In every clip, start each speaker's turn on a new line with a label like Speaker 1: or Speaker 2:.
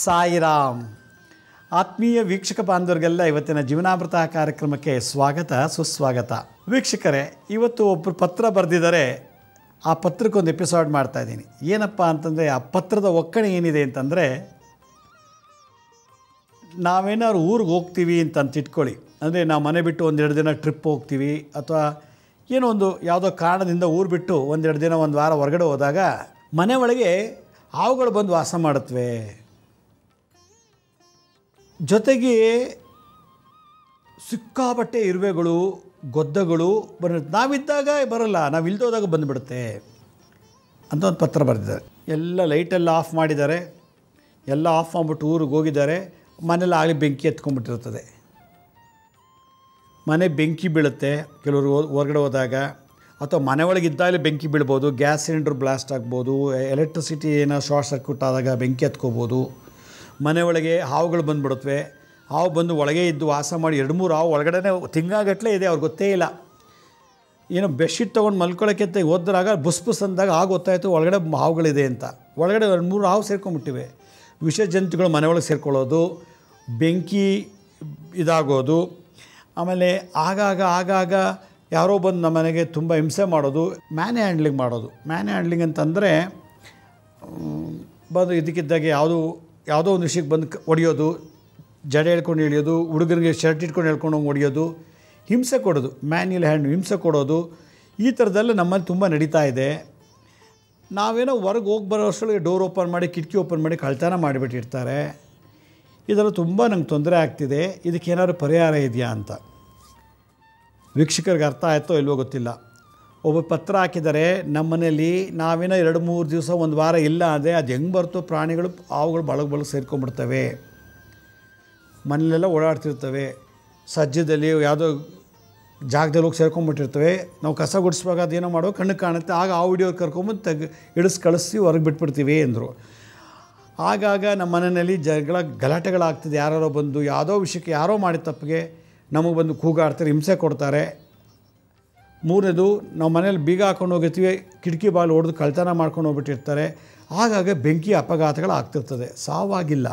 Speaker 1: ಸಾಯಿರಾಮ್ ಆತ್ಮೀಯ ವೀಕ್ಷಕ ಬಾಂಧವರಿಗೆಲ್ಲ ಇವತ್ತಿನ ಜೀವನಾಮೃತ ಕಾರ್ಯಕ್ರಮಕ್ಕೆ ಸ್ವಾಗತ ಸುಸ್ವಾಗತ ವೀಕ್ಷಕರೇ ಇವತ್ತು ಒಬ್ಬರು ಪತ್ರ ಬರೆದಿದ್ದಾರೆ ಆ ಪತ್ರಕ್ಕೊಂದು ಎಪಿಸೋಡ್ ಮಾಡ್ತಾ ಇದ್ದೀನಿ ಏನಪ್ಪ ಅಂತಂದರೆ ಆ ಪತ್ರದ ಒಕ್ಕಣೆ ಏನಿದೆ ಅಂತಂದರೆ ನಾವೇನಾದ್ರು ಊರಿಗೆ ಹೋಗ್ತೀವಿ ಅಂತ ಅಂತ ಇಟ್ಕೊಳ್ಳಿ ಅಂದರೆ ನಾವು ಮನೆ ಬಿಟ್ಟು ಒಂದೆರಡು ದಿನ ಟ್ರಿಪ್ ಹೋಗ್ತೀವಿ ಅಥವಾ ಏನೋ ಒಂದು ಯಾವುದೋ ಕಾರಣದಿಂದ ಊರು ಬಿಟ್ಟು ಒಂದೆರಡು ದಿನ ಒಂದು ವಾರ ಹೊರಗಡೆ ಹೋದಾಗ ಮನೆ ಒಳಗೆ ಹಾವುಗಳು ಬಂದು ವಾಸ ಮಾಡುತ್ತವೆ ಜೊತೆಗೆ ಸಿಕ್ಕಾಪಟ್ಟೆ ಇರುವೆಗಳು ಗೊದ್ದಗಳು ಬರುತ್ತೆ ನಾವಿದ್ದಾಗ ಬರಲ್ಲ ನಾವು ಇಲ್ದೋದಾಗ ಬಂದುಬಿಡುತ್ತೆ ಅಂತ ಒಂದು ಪತ್ರ ಬರೆದಿದ್ದಾರೆ ಎಲ್ಲ ಲೈಟೆಲ್ಲ ಆಫ್ ಮಾಡಿದ್ದಾರೆ ಎಲ್ಲ ಆಫ್ ಮಾಡಿಬಿಟ್ಟು ಊರಿಗೆ ಹೋಗಿದ್ದಾರೆ ಮನೇಲಿ ಆಗಲಿ ಬೆಂಕಿ ಎತ್ಕೊಂಡ್ಬಿಟ್ಟಿರ್ತದೆ ಮನೆ ಬೆಂಕಿ ಬೀಳುತ್ತೆ ಕೆಲವರು ಹೋ- ಹೊರಗಡೆ ಹೋದಾಗ ಅಥವಾ ಮನೆ ಒಳಗಿದ್ದಾಗಲೇ ಬೆಂಕಿ ಬೀಳ್ಬೋದು ಗ್ಯಾಸ್ ಸಿಲಿಂಡರ್ ಬ್ಲಾಸ್ಟ್ ಆಗ್ಬೋದು ಎಲೆಕ್ಟ್ರಿಸಿಟಿ ಏನೋ ಶಾರ್ಟ್ ಸರ್ಕ್ಯೂಟ್ ಆದಾಗ ಬೆಂಕಿ ಹತ್ಕೋಬೋದು ಮನೆ ಒಳಗೆ ಹಾವುಗಳು ಬಂದುಬಿಡುತ್ತವೆ ಹಾವು ಬಂದು ಒಳಗೆ ಇದ್ದು ವಾಸ ಮಾಡಿ ಎರಡು ಮೂರು ಹಾವು ಒಳಗಡೆ ತಿಂಗಾಗಟ್ಟಲೆ ಇದೆ ಅವ್ರಿಗೆ ಗೊತ್ತೇ ಇಲ್ಲ ಏನೋ ಬೆಡ್ಶೀಟ್ ತೊಗೊಂಡು ಮಲ್ಕೊಳ್ಳೋಕ್ಕೆ ಅಂತ ಹೋದ್ರಾಗ ಬುಸ್ ಬುಸ್ ಅಂದಾಗ ಆಗ ಗೊತ್ತಾಯಿತು ಒಳಗಡೆ ಹಾವುಗಳಿದೆ ಅಂತ ಒಳಗಡೆ ಎರಡು ಮೂರು ಹಾವು ಸೇರ್ಕೊಂಡ್ಬಿಟ್ಟಿವೆ ವಿಷ ಜಂತುಗಳು ಮನೆ ಒಳಗೆ ಸೇರ್ಕೊಳ್ಳೋದು ಬೆಂಕಿ ಇದಾಗೋದು ಆಮೇಲೆ ಆಗಾಗ ಆಗಾಗ ಯಾರೋ ಬಂದು ನಮ್ಮ ಮನೆಗೆ ತುಂಬ ಹಿಂಸೆ ಮಾಡೋದು ಮ್ಯಾನ್ ಹ್ಯಾಂಡ್ಲಿಂಗ್ ಮಾಡೋದು ಮ್ಯಾನ್ ಹ್ಯಾಂಡ್ಲಿಂಗ್ ಅಂತಂದರೆ ಬಂದು ಇದಕ್ಕಿದ್ದಾಗೆ ಯಾವುದು ಯಾವುದೋ ಒಂದು ವಿಷಯಕ್ಕೆ ಬಂದು ಕ- ಹೊಡೆಯೋದು ಜಡೆ ಹೇಳ್ಕೊಂಡು ಇಳಿಯೋದು ಹುಡುಗನಿಗೆ ಶರ್ಟ್ ಇಟ್ಕೊಂಡು ಹೇಳ್ಕೊಂಡು ಹೋಗಿ ಹೊಡೆಯೋದು ಹಿಂಸೆ ಕೊಡೋದು ಮ್ಯಾನ್ಯಲ್ ಹ್ಯಾಂಡ್ ಹಿಂಸೆ ಕೊಡೋದು ಈ ಥರದ್ದೆಲ್ಲ ನಮ್ಮಲ್ಲಿ ತುಂಬ ನಡೀತಾ ಇದೆ ನಾವೇನೋ ಹೊರಗೆ ಹೋಗಿ ಬರೋ ಅಷ್ಟರೊಳಗೆ ಡೋರ್ ಓಪನ್ ಮಾಡಿ ಕಿಟಕಿ ಓಪನ್ ಮಾಡಿ ಕಳ್ತನ ಮಾಡಿಬಿಟ್ಟಿರ್ತಾರೆ ಇದೆಲ್ಲ ತುಂಬ ನಂಗೆ ತೊಂದರೆ ಆಗ್ತಿದೆ ಇದಕ್ಕೇನಾದ್ರು ಪರಿಹಾರ ಇದೆಯಾ ಅಂತ ವೀಕ್ಷಕರಿಗೆ ಅರ್ಥ ಆಯ್ತೋ ಇಲ್ವೋ ಗೊತ್ತಿಲ್ಲ ಒಬ್ಬ ಪತ್ರ ಹಾಕಿದ್ದಾರೆ ನಮ್ಮ ಮನೇಲಿ ನಾವೇನೋ ಎರಡು ಮೂರು ದಿವಸ ಒಂದು ವಾರ ಇಲ್ಲ ಅಂದರೆ ಅದು ಹೆಂಗೆ ಬರ್ತೋ ಪ್ರಾಣಿಗಳು ಹಾವುಗಳು ಬಳಗ ಬಳಗ ಸೇರ್ಕೊಂಡ್ಬಿಡ್ತವೆ ಮನೇಲೆಲ್ಲ ಓಡಾಡ್ತಿರ್ತವೆ ಸಜ್ಜದಲ್ಲಿ ಯಾವುದೋ ಜಾಗದಲ್ಲಿ ಹೋಗಿ ಸೇರ್ಕೊಂಡ್ಬಿಟ್ಟಿರ್ತವೆ ನಾವು ಕಸ ಗುಡಿಸುವಾಗ ಅದೇನೋ ಮಾಡೋ ಕಣ್ಣಿಗೆ ಕಾಣುತ್ತೆ ಆಗ ಆ ವಿಡಿಯೋ ಕರ್ಕೊಂಬಂದು ತೆಗ್ ಇಳಿಸ್ ಕಳಿಸಿ ಹೊರಗೆ ಬಿಟ್ಬಿಡ್ತೀವಿ ಅಂದರು ಆಗಾಗ ನಮ್ಮ ಮನೆಯಲ್ಲಿ ಜಗಳ ಗಲಾಟೆಗಳಾಗ್ತಿದೆ ಯಾರೋ ಬಂದು ಯಾವುದೋ ವಿಷಯಕ್ಕೆ ಯಾರೋ ಮಾಡಿದ ತಪ್ಪಿಗೆ ನಮಗೆ ಬಂದು ಕೂಗಾಡ್ತಾರೆ ಹಿಂಸೆ ಕೊಡ್ತಾರೆ ಮೂರನೇದು ನಾವು ಮನೇಲಿ ಬೀಗ ಹಾಕೊಂಡು ಹೋಗಿರ್ತೀವಿ ಕಿಟಕಿ ಬಾಗಿಲು ಹೊಡೆದು ಕಳ್ತನ ಮಾಡ್ಕೊಂಡು ಹೋಗ್ಬಿಟ್ಟಿರ್ತಾರೆ ಆಗಾಗ ಬೆಂಕಿ ಅಪಘಾತಗಳು ಆಗ್ತಿರ್ತದೆ ಸಾವಾಗಿಲ್ಲ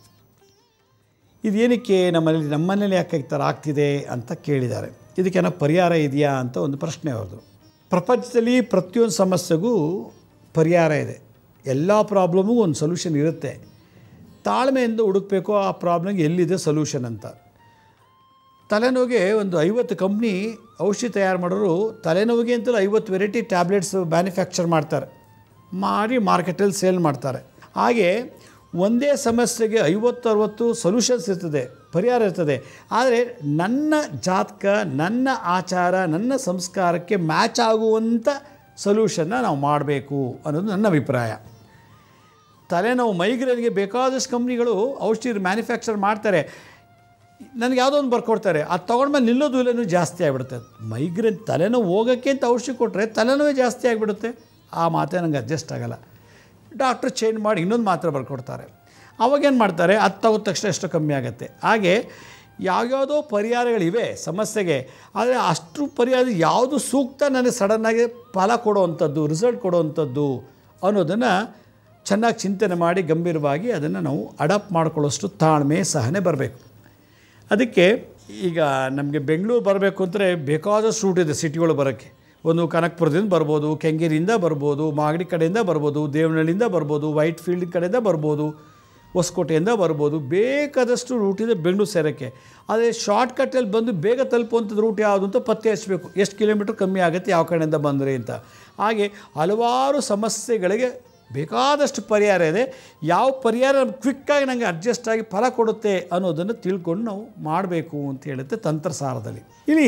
Speaker 1: ಇದೇನಕ್ಕೆ ನಮ್ಮಲ್ಲಿ ನಮ್ಮನೇಲಿ ಯಾಕೆ ಈ ಥರ ಆಗ್ತಿದೆ ಅಂತ ಕೇಳಿದ್ದಾರೆ ಇದಕ್ಕೇನೋ ಪರಿಹಾರ ಇದೆಯಾ ಅಂತ ಒಂದು ಪ್ರಶ್ನೆ ಅವ್ರದ್ದು ಪ್ರಪಂಚದಲ್ಲಿ ಪ್ರತಿಯೊಂದು ಸಮಸ್ಯೆಗೂ ಪರಿಹಾರ ಇದೆ ಎಲ್ಲ ಪ್ರಾಬ್ಲಮ್ಗೂ ಒಂದು ಸೊಲ್ಯೂಷನ್ ಇರುತ್ತೆ ತಾಳ್ಮೆಯಿಂದ ಹುಡುಕಬೇಕು ಆ ಪ್ರಾಬ್ಲಮ್ಗೆ ಎಲ್ಲಿದೆ ಸೊಲ್ಯೂಷನ್ ಅಂತ ತಲೆನೋವಿಗೆ ಒಂದು ಐವತ್ತು ಕಂಪ್ನಿ ಔಷಧಿ ತಯಾರು ಮಾಡೋರು ತಲೆನೋವಿಗೆ ಅಂತಲೂ ಐವತ್ತು ವೆರೈಟಿ ಟ್ಯಾಬ್ಲೆಟ್ಸ್ ಮ್ಯಾನುಫ್ಯಾಕ್ಚರ್ ಮಾಡ್ತಾರೆ ಮಾಡಿ ಮಾರ್ಕೆಟಲ್ಲಿ ಸೇಲ್ ಮಾಡ್ತಾರೆ ಹಾಗೆ ಒಂದೇ ಸಮಸ್ಯೆಗೆ ಐವತ್ತು ಅರವತ್ತು ಸೊಲ್ಯೂಷನ್ಸ್ ಇರ್ತದೆ ಪರಿಹಾರ ಇರ್ತದೆ ಆದರೆ ನನ್ನ ಜಾತಕ ನನ್ನ ಆಚಾರ ನನ್ನ ಸಂಸ್ಕಾರಕ್ಕೆ ಮ್ಯಾಚ್ ಆಗುವಂಥ ಸೊಲ್ಯೂಷನ್ನ ನಾವು ಮಾಡಬೇಕು ಅನ್ನೋದು ನನ್ನ ಅಭಿಪ್ರಾಯ ತಲೆನೋವು ಮೈಗ್ರೇನ್ಗೆ ಬೇಕಾದಷ್ಟು ಕಂಪ್ನಿಗಳು ಔಷಧಿ ಮ್ಯಾನುಫ್ಯಾಕ್ಚರ್ ಮಾಡ್ತಾರೆ ನನಗೆ ಯಾವುದೋ ಒಂದು ಬರ್ಕೊಡ್ತಾರೆ ಅದು ತೊಗೊಂಡ್ಮೇಲೆ ನಿಲ್ಲೋದು ಇಲ್ಲನೂ ಜಾಸ್ತಿ ಆಗಿಬಿಡುತ್ತೆ ಮೈಗ್ರೇನ್ ತಲೆನೋವು ಹೋಗೋಕ್ಕೆ ಅಂತ ಔಷಧಿ ಕೊಟ್ಟರೆ ತಲೆನೋವೇ ಜಾಸ್ತಿ ಆಗಿಬಿಡುತ್ತೆ ಆ ಮಾತೇ ನನಗೆ ಅಡ್ಜಸ್ಟ್ ಆಗಲ್ಲ ಡಾಕ್ಟ್ರ್ ಚೇಂಜ್ ಮಾಡಿ ಇನ್ನೊಂದು ಮಾತ್ರೆ ಬರ್ಕೊಡ್ತಾರೆ ಅವಾಗೇನು ಮಾಡ್ತಾರೆ ಅದು ತಗೋದ ತಕ್ಷಣ ಎಷ್ಟು ಕಮ್ಮಿ ಆಗುತ್ತೆ ಹಾಗೆ ಯಾವ್ಯಾವುದೋ ಪರಿಹಾರಗಳಿವೆ ಸಮಸ್ಯೆಗೆ ಆದರೆ ಅಷ್ಟು ಪರಿಹಾರ ಯಾವುದು ಸೂಕ್ತ ನನಗೆ ಸಡನ್ನಾಗಿ ಫಲ ಕೊಡುವಂಥದ್ದು ರಿಸಲ್ಟ್ ಕೊಡುವಂಥದ್ದು ಅನ್ನೋದನ್ನು ಚೆನ್ನಾಗಿ ಚಿಂತನೆ ಮಾಡಿ ಗಂಭೀರವಾಗಿ ಅದನ್ನು ನಾವು ಅಡಾಪ್ಟ್ ಮಾಡ್ಕೊಳ್ಳೋಷ್ಟು ತಾಳ್ಮೆ ಸಹನೆ ಬರಬೇಕು ಅದಕ್ಕೆ ಈಗ ನಮಗೆ ಬೆಂಗಳೂರು ಬರಬೇಕು ಅಂದರೆ ಬೇಕಾದಷ್ಟು ರೂಟ್ ಇದೆ ಸಿಟಿಗಳು ಬರೋಕ್ಕೆ ಒಂದು ಕನಕಪುರದಿಂದ ಬರ್ಬೋದು ಕೆಂಗೇರಿಯಿಂದ ಬರ್ಬೋದು ಮಾಗಡಿ ಕಡೆಯಿಂದ ಬರ್ಬೋದು ದೇವನಹಳ್ಳಿಯಿಂದ ಬರ್ಬೋದು ವೈಟ್ ಫೀಲ್ಡ್ ಕಡೆಯಿಂದ ಬರ್ಬೋದು ಹೊಸಕೋಟೆಯಿಂದ ಬರ್ಬೋದು ಬೇಕಾದಷ್ಟು ರೂಟ್ ಇದೆ ಬೆಂಗಳೂರು ಸೇರೋಕ್ಕೆ ಆದರೆ ಶಾರ್ಟ್ಕಟ್ಟಲ್ಲಿ ಬಂದು ಬೇಗ ತಲುಪುವಂಥದ್ದು ರೂಟ್ ಯಾವುದು ಅಂತ ಪತ್ತೆ ಹಚ್ಚಬೇಕು ಎಷ್ಟು ಕಿಲೋಮೀಟ್ರ್ ಕಮ್ಮಿ ಆಗುತ್ತೆ ಯಾವ ಕಡೆಯಿಂದ ಬಂದರೆ ಅಂತ ಹಾಗೆ ಹಲವಾರು ಸಮಸ್ಯೆಗಳಿಗೆ ಬೇಕಾದಷ್ಟು ಪರಿಹಾರ ಇದೆ ಯಾವ ಪರಿಹಾರ ಕ್ವಿಕ್ಕಾಗಿ ನನಗೆ ಅಡ್ಜಸ್ಟ್ ಆಗಿ ಫಲ ಕೊಡುತ್ತೆ ಅನ್ನೋದನ್ನು ತಿಳ್ಕೊಂಡು ನಾವು ಮಾಡಬೇಕು ಅಂತ ಹೇಳುತ್ತೆ ತಂತ್ರಸಾರದಲ್ಲಿ ಇಲ್ಲಿ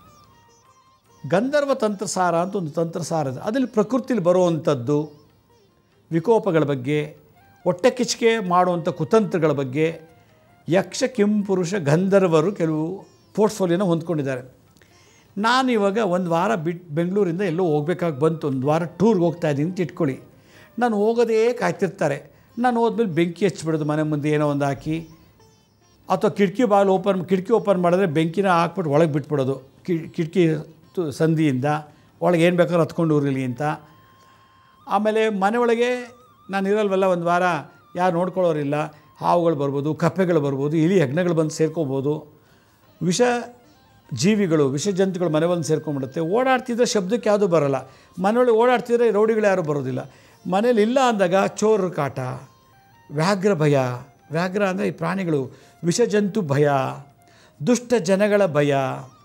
Speaker 1: ಗಂಧರ್ವ ತಂತ್ರಸಾರ ಅಂತ ಒಂದು ತಂತ್ರಸಾರ ಇದೆ ಅದರಲ್ಲಿ ಪ್ರಕೃತಿಲಿ ಬರುವಂಥದ್ದು ವಿಕೋಪಗಳ ಬಗ್ಗೆ ಹೊಟ್ಟೆ ಕಿಚ್ಚಿಗೆ ಮಾಡುವಂಥ ಕುತಂತ್ರಗಳ ಬಗ್ಗೆ ಯಕ್ಷ ಕಿಂಪುರುಷ ಗಂಧರ್ವರು ಕೆಲವು ಪೋರ್ಟ್ಫೋಲಿಯೋನ ಹೊಂದ್ಕೊಂಡಿದ್ದಾರೆ ನಾನು ಇವಾಗ ಒಂದು ವಾರ ಬಿಟ್ಟು ಬೆಂಗಳೂರಿಂದ ಎಲ್ಲೋ ಹೋಗ್ಬೇಕಾಗಿ ಬಂತು ಒಂದು ವಾರ ಟೂರ್ಗೆ ಹೋಗ್ತಾ ಇದ್ದೀನಿ ಅಂತ ಇಟ್ಕೊಳ್ಳಿ ನಾನು ಹೋಗೋದೇ ಕಾಯ್ತಿರ್ತಾರೆ ನಾನು ಹೋದ್ಮೇಲೆ ಬೆಂಕಿ ಹಚ್ಬಿಡೋದು ಮನೆ ಮುಂದೆ ಏನೋ ಒಂದು ಹಾಕಿ ಅಥವಾ ಕಿಟಕಿ ಬಾಗಿಲು ಓಪನ್ ಕಿಟಕಿ ಓಪನ್ ಮಾಡಿದ್ರೆ ಬೆಂಕಿನ ಹಾಕ್ಬಿಟ್ಟು ಒಳಗೆ ಬಿಟ್ಬಿಡೋದು ಕಿ ಕಿಟಕಿ ತು- ಸಂದಿಯಿಂದ ಒಳಗೆ ಏನು ಬೇಕಾದ್ರೂ ಹತ್ಕೊಂಡು ಹೋಗಿರಲಿ ಅಂತ ಆಮೇಲೆ ಮನೆ ಒಳಗೆ ನಾನು ಇರಲ್ವಲ್ಲ ಒಂದು ವಾರ ಯಾರು ನೋಡ್ಕೊಳ್ಳೋರಿಲ್ಲ ಹಾವುಗಳು ಬರ್ಬೋದು ಕಪ್ಪೆಗಳು ಬರ್ಬೋದು ಇಲಿ ಹೆಗ್ಣಗಳು ಬಂದು ಸೇರ್ಕೋಬೋದು ವಿಷ ಜೀವಿಗಳು ವಿಷ ಜಂತುಗಳು ಮನೆ ಬಂದು ಸೇರ್ಕೊಂಡ್ಬಿಡುತ್ತೆ ಓಡಾಡ್ತಿದ್ರೆ ಶಬ್ದಕ್ಕೆ ಯಾವುದೂ ಬರೋಲ್ಲ ಮನೆಯೊಳಗೆ ಓಡಾಡ್ತಿದ್ರೆ ರೌಡಿಗಳು ಯಾರೂ ಬರೋದಿಲ್ಲ ಮನೇಲಿ ಇಲ್ಲ ಅಂದಾಗ ಚೋರರ ಕಾಟ ವ್ಯಾಘ್ರ ಭಯ ವ್ಯಾಘ್ರ ಅಂದರೆ ಈ ಪ್ರಾಣಿಗಳು ವಿಷಜಂತು ಭಯ ದುಷ್ಟ ಜನಗಳ ಭಯ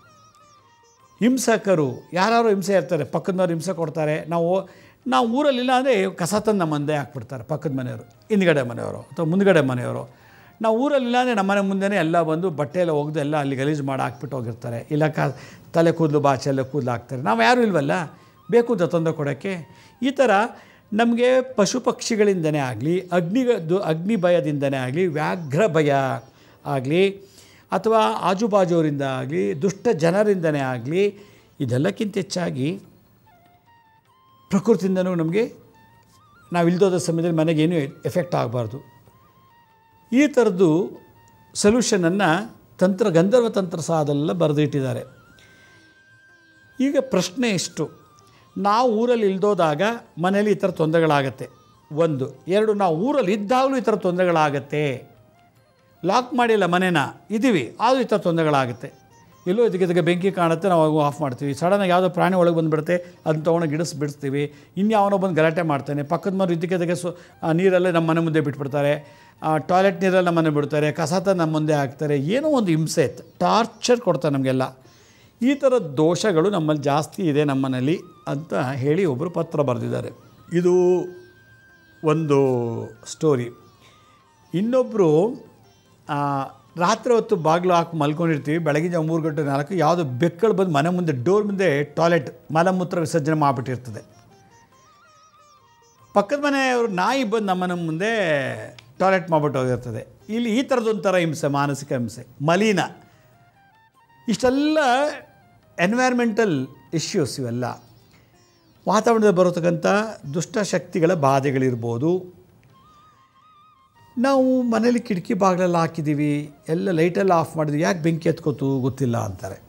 Speaker 1: ಹಿಂಸಕರು ಯಾರು ಹಿಂಸೆ ಇರ್ತಾರೆ ಪಕ್ಕದವ್ರು ಹಿಂಸೆ ಕೊಡ್ತಾರೆ ನಾವು ನಾವು ಊರಲ್ಲಿಲ್ಲ ಅಂದರೆ ಕಸ ತಂದು ನಮ್ಮ ಮುಂದೆ ಹಾಕ್ಬಿಡ್ತಾರೆ ಪಕ್ಕದ ಮನೆಯವರು ಹಿಂದ್ಗಡೆ ಮನೆಯವರು ಅಥವಾ ಮುಂದ್ಗಡೆ ಮನೆಯವರು ನಾವು ಊರಲ್ಲಿಲ್ಲ ಅಂದರೆ ನಮ್ಮ ಮನೆ ಮುಂದೆನೇ ಎಲ್ಲ ಬಂದು ಬಟ್ಟೆ ಎಲ್ಲ ಒಗೆದು ಎಲ್ಲ ಅಲ್ಲಿ ಗಲೀಜು ಮಾಡಿ ಹಾಕ್ಬಿಟ್ಟು ಹೋಗಿರ್ತಾರೆ ಇಲ್ಲ ಕ ತಲೆ ಕೂದಲು ಬಾಚೆ ಎಲ್ಲ ಕೂದಲು ಹಾಕ್ತಾರೆ ನಾವು ಯಾರೂ ಇಲ್ವಲ್ಲ ಬೇಕು ಅಂತ ತೊಂದರೆ ಕೊಡೋಕ್ಕೆ ಈ ಥರ ನಮಗೆ ಪಶು ಪಕ್ಷಿಗಳಿಂದನೇ ಆಗಲಿ ಅಗ್ನಿ ಅಗ್ನಿ ಭಯದಿಂದನೇ ಆಗಲಿ ವ್ಯಾಘ್ರ ಭಯ ಆಗಲಿ ಅಥವಾ ಆಜುಬಾಜುವರಿಂದ ಆಗಲಿ ದುಷ್ಟ ಜನರಿಂದನೇ ಆಗಲಿ ಇದೆಲ್ಲಕ್ಕಿಂತ ಹೆಚ್ಚಾಗಿ ಪ್ರಕೃತಿಯಿಂದನೂ ನಮಗೆ ನಾವು ಇಲ್ದೋದ ಸಮಯದಲ್ಲಿ ಮನೆಗೇನು ಎಫೆಕ್ಟ್ ಆಗಬಾರ್ದು ಈ ಥರದ್ದು ಸೊಲ್ಯೂಷನನ್ನು ತಂತ್ರ ಗಂಧರ್ವ ತಂತ್ರ ಸಾದೆಲ್ಲ ಬರೆದಿಟ್ಟಿದ್ದಾರೆ ಈಗ ಪ್ರಶ್ನೆ ಇಷ್ಟು ನಾವು ಊರಲ್ಲಿ ಇಲ್ದೋದಾಗ ಮನೇಲಿ ಈ ಥರ ತೊಂದರೆಗಳಾಗತ್ತೆ ಒಂದು ಎರಡು ನಾವು ಊರಲ್ಲಿ ಇದ್ದಾಗಲೂ ಈ ಥರ ತೊಂದರೆಗಳಾಗತ್ತೆ ಲಾಕ್ ಮಾಡಿಲ್ಲ ಮನೇನ ಇದ್ದೀವಿ ಆದರೂ ಈ ಥರ ತೊಂದರೆಗಳಾಗುತ್ತೆ ಎಲ್ಲೋ ಇದಕ್ಕೆ ಇದಕ್ಕೆ ಬೆಂಕಿ ಕಾಣುತ್ತೆ ನಾವು ಅವಾಗ ಆಫ್ ಮಾಡ್ತೀವಿ ಸಡನ್ನಾಗಿ ಯಾವುದೋ ಪ್ರಾಣಿ ಒಳಗೆ ಬಂದುಬಿಡುತ್ತೆ ಅದನ್ನ ತೊಗೊಂಡು ಗಿಡಿಸ್ ಬಿಡಿಸ್ತೀವಿ ಇನ್ಯಾವನೋ ಬಂದು ಗಲಾಟೆ ಮಾಡ್ತಾನೆ ಪಕ್ಕದ ಮರು ಇದಕ್ಕೆ ಇದಕ್ಕೆ ಸೊ ಆ ನೀರಲ್ಲೇ ನಮ್ಮ ಮನೆ ಮುಂದೆ ಬಿಟ್ಬಿಡ್ತಾರೆ ಟಾಯ್ಲೆಟ್ ನೀರಲ್ಲಿ ನಮ್ಮ ಮನೆ ಬಿಡ್ತಾರೆ ಕಸ ತಂದು ನಮ್ಮ ಮುಂದೆ ಹಾಕ್ತಾರೆ ಏನೋ ಒಂದು ಹಿಂಸೆ ಇತ್ತು ಟಾರ್ಚರ್ ಕೊಡ್ತಾರೆ ನಮಗೆಲ್ಲ ಈ ಥರ ದೋಷಗಳು ನಮ್ಮಲ್ಲಿ ಜಾಸ್ತಿ ಇದೆ ನಮ್ಮನೇಲಿ ಅಂತ ಹೇಳಿ ಒಬ್ಬರು ಪತ್ರ ಬರೆದಿದ್ದಾರೆ ಇದು ಒಂದು ಸ್ಟೋರಿ ಇನ್ನೊಬ್ಬರು ರಾತ್ರಿ ಹೊತ್ತು ಬಾಗಿಲು ಹಾಕಿ ಮಲ್ಕೊಂಡಿರ್ತೀವಿ ಬೆಳಗಿನ ಜಾವ ಮೂರು ಗಂಟೆ ನಾಲ್ಕು ಯಾವುದೋ ಬೆಕ್ಕಳು ಬಂದು ಮನೆ ಮುಂದೆ ಡೋರ್ ಮುಂದೆ ಟಾಯ್ಲೆಟ್ ಮಲಮೂತ್ರ ವಿಸರ್ಜನೆ ಮಾಡಿಬಿಟ್ಟಿರ್ತದೆ ಪಕ್ಕದ ಮನೆಯವರು ನಾಯಿ ಬಂದು ನಮ್ಮನೆ ಮುಂದೆ ಟಾಯ್ಲೆಟ್ ಮಾಡಿಬಿಟ್ಟು ಹೋಗಿರ್ತದೆ ಇಲ್ಲಿ ಈ ಥರದೊಂಥರ ಹಿಂಸೆ ಮಾನಸಿಕ ಹಿಂಸೆ ಮಲಿನ ಇಷ್ಟೆಲ್ಲ ಎನ್ವೈರ್ಮೆಂಟಲ್ ಇಶ್ಯೂಸ್ ಇವೆಲ್ಲ ವಾತಾವರಣದಲ್ಲಿ ಬರತಕ್ಕಂಥ ದುಷ್ಟಶಕ್ತಿಗಳ ಬಾಧೆಗಳಿರ್ಬೋದು ನಾವು ಮನೇಲಿ ಕಿಟಕಿ ಬಾಗಿಲೆಲ್ಲ ಹಾಕಿದ್ದೀವಿ ಎಲ್ಲ ಲೈಟೆಲ್ಲ ಆಫ್ ಮಾಡಿದ್ವಿ ಯಾಕೆ ಬೆಂಕಿ ಎತ್ಕೋತು ಗೊತ್ತಿಲ್ಲ ಅಂತಾರೆ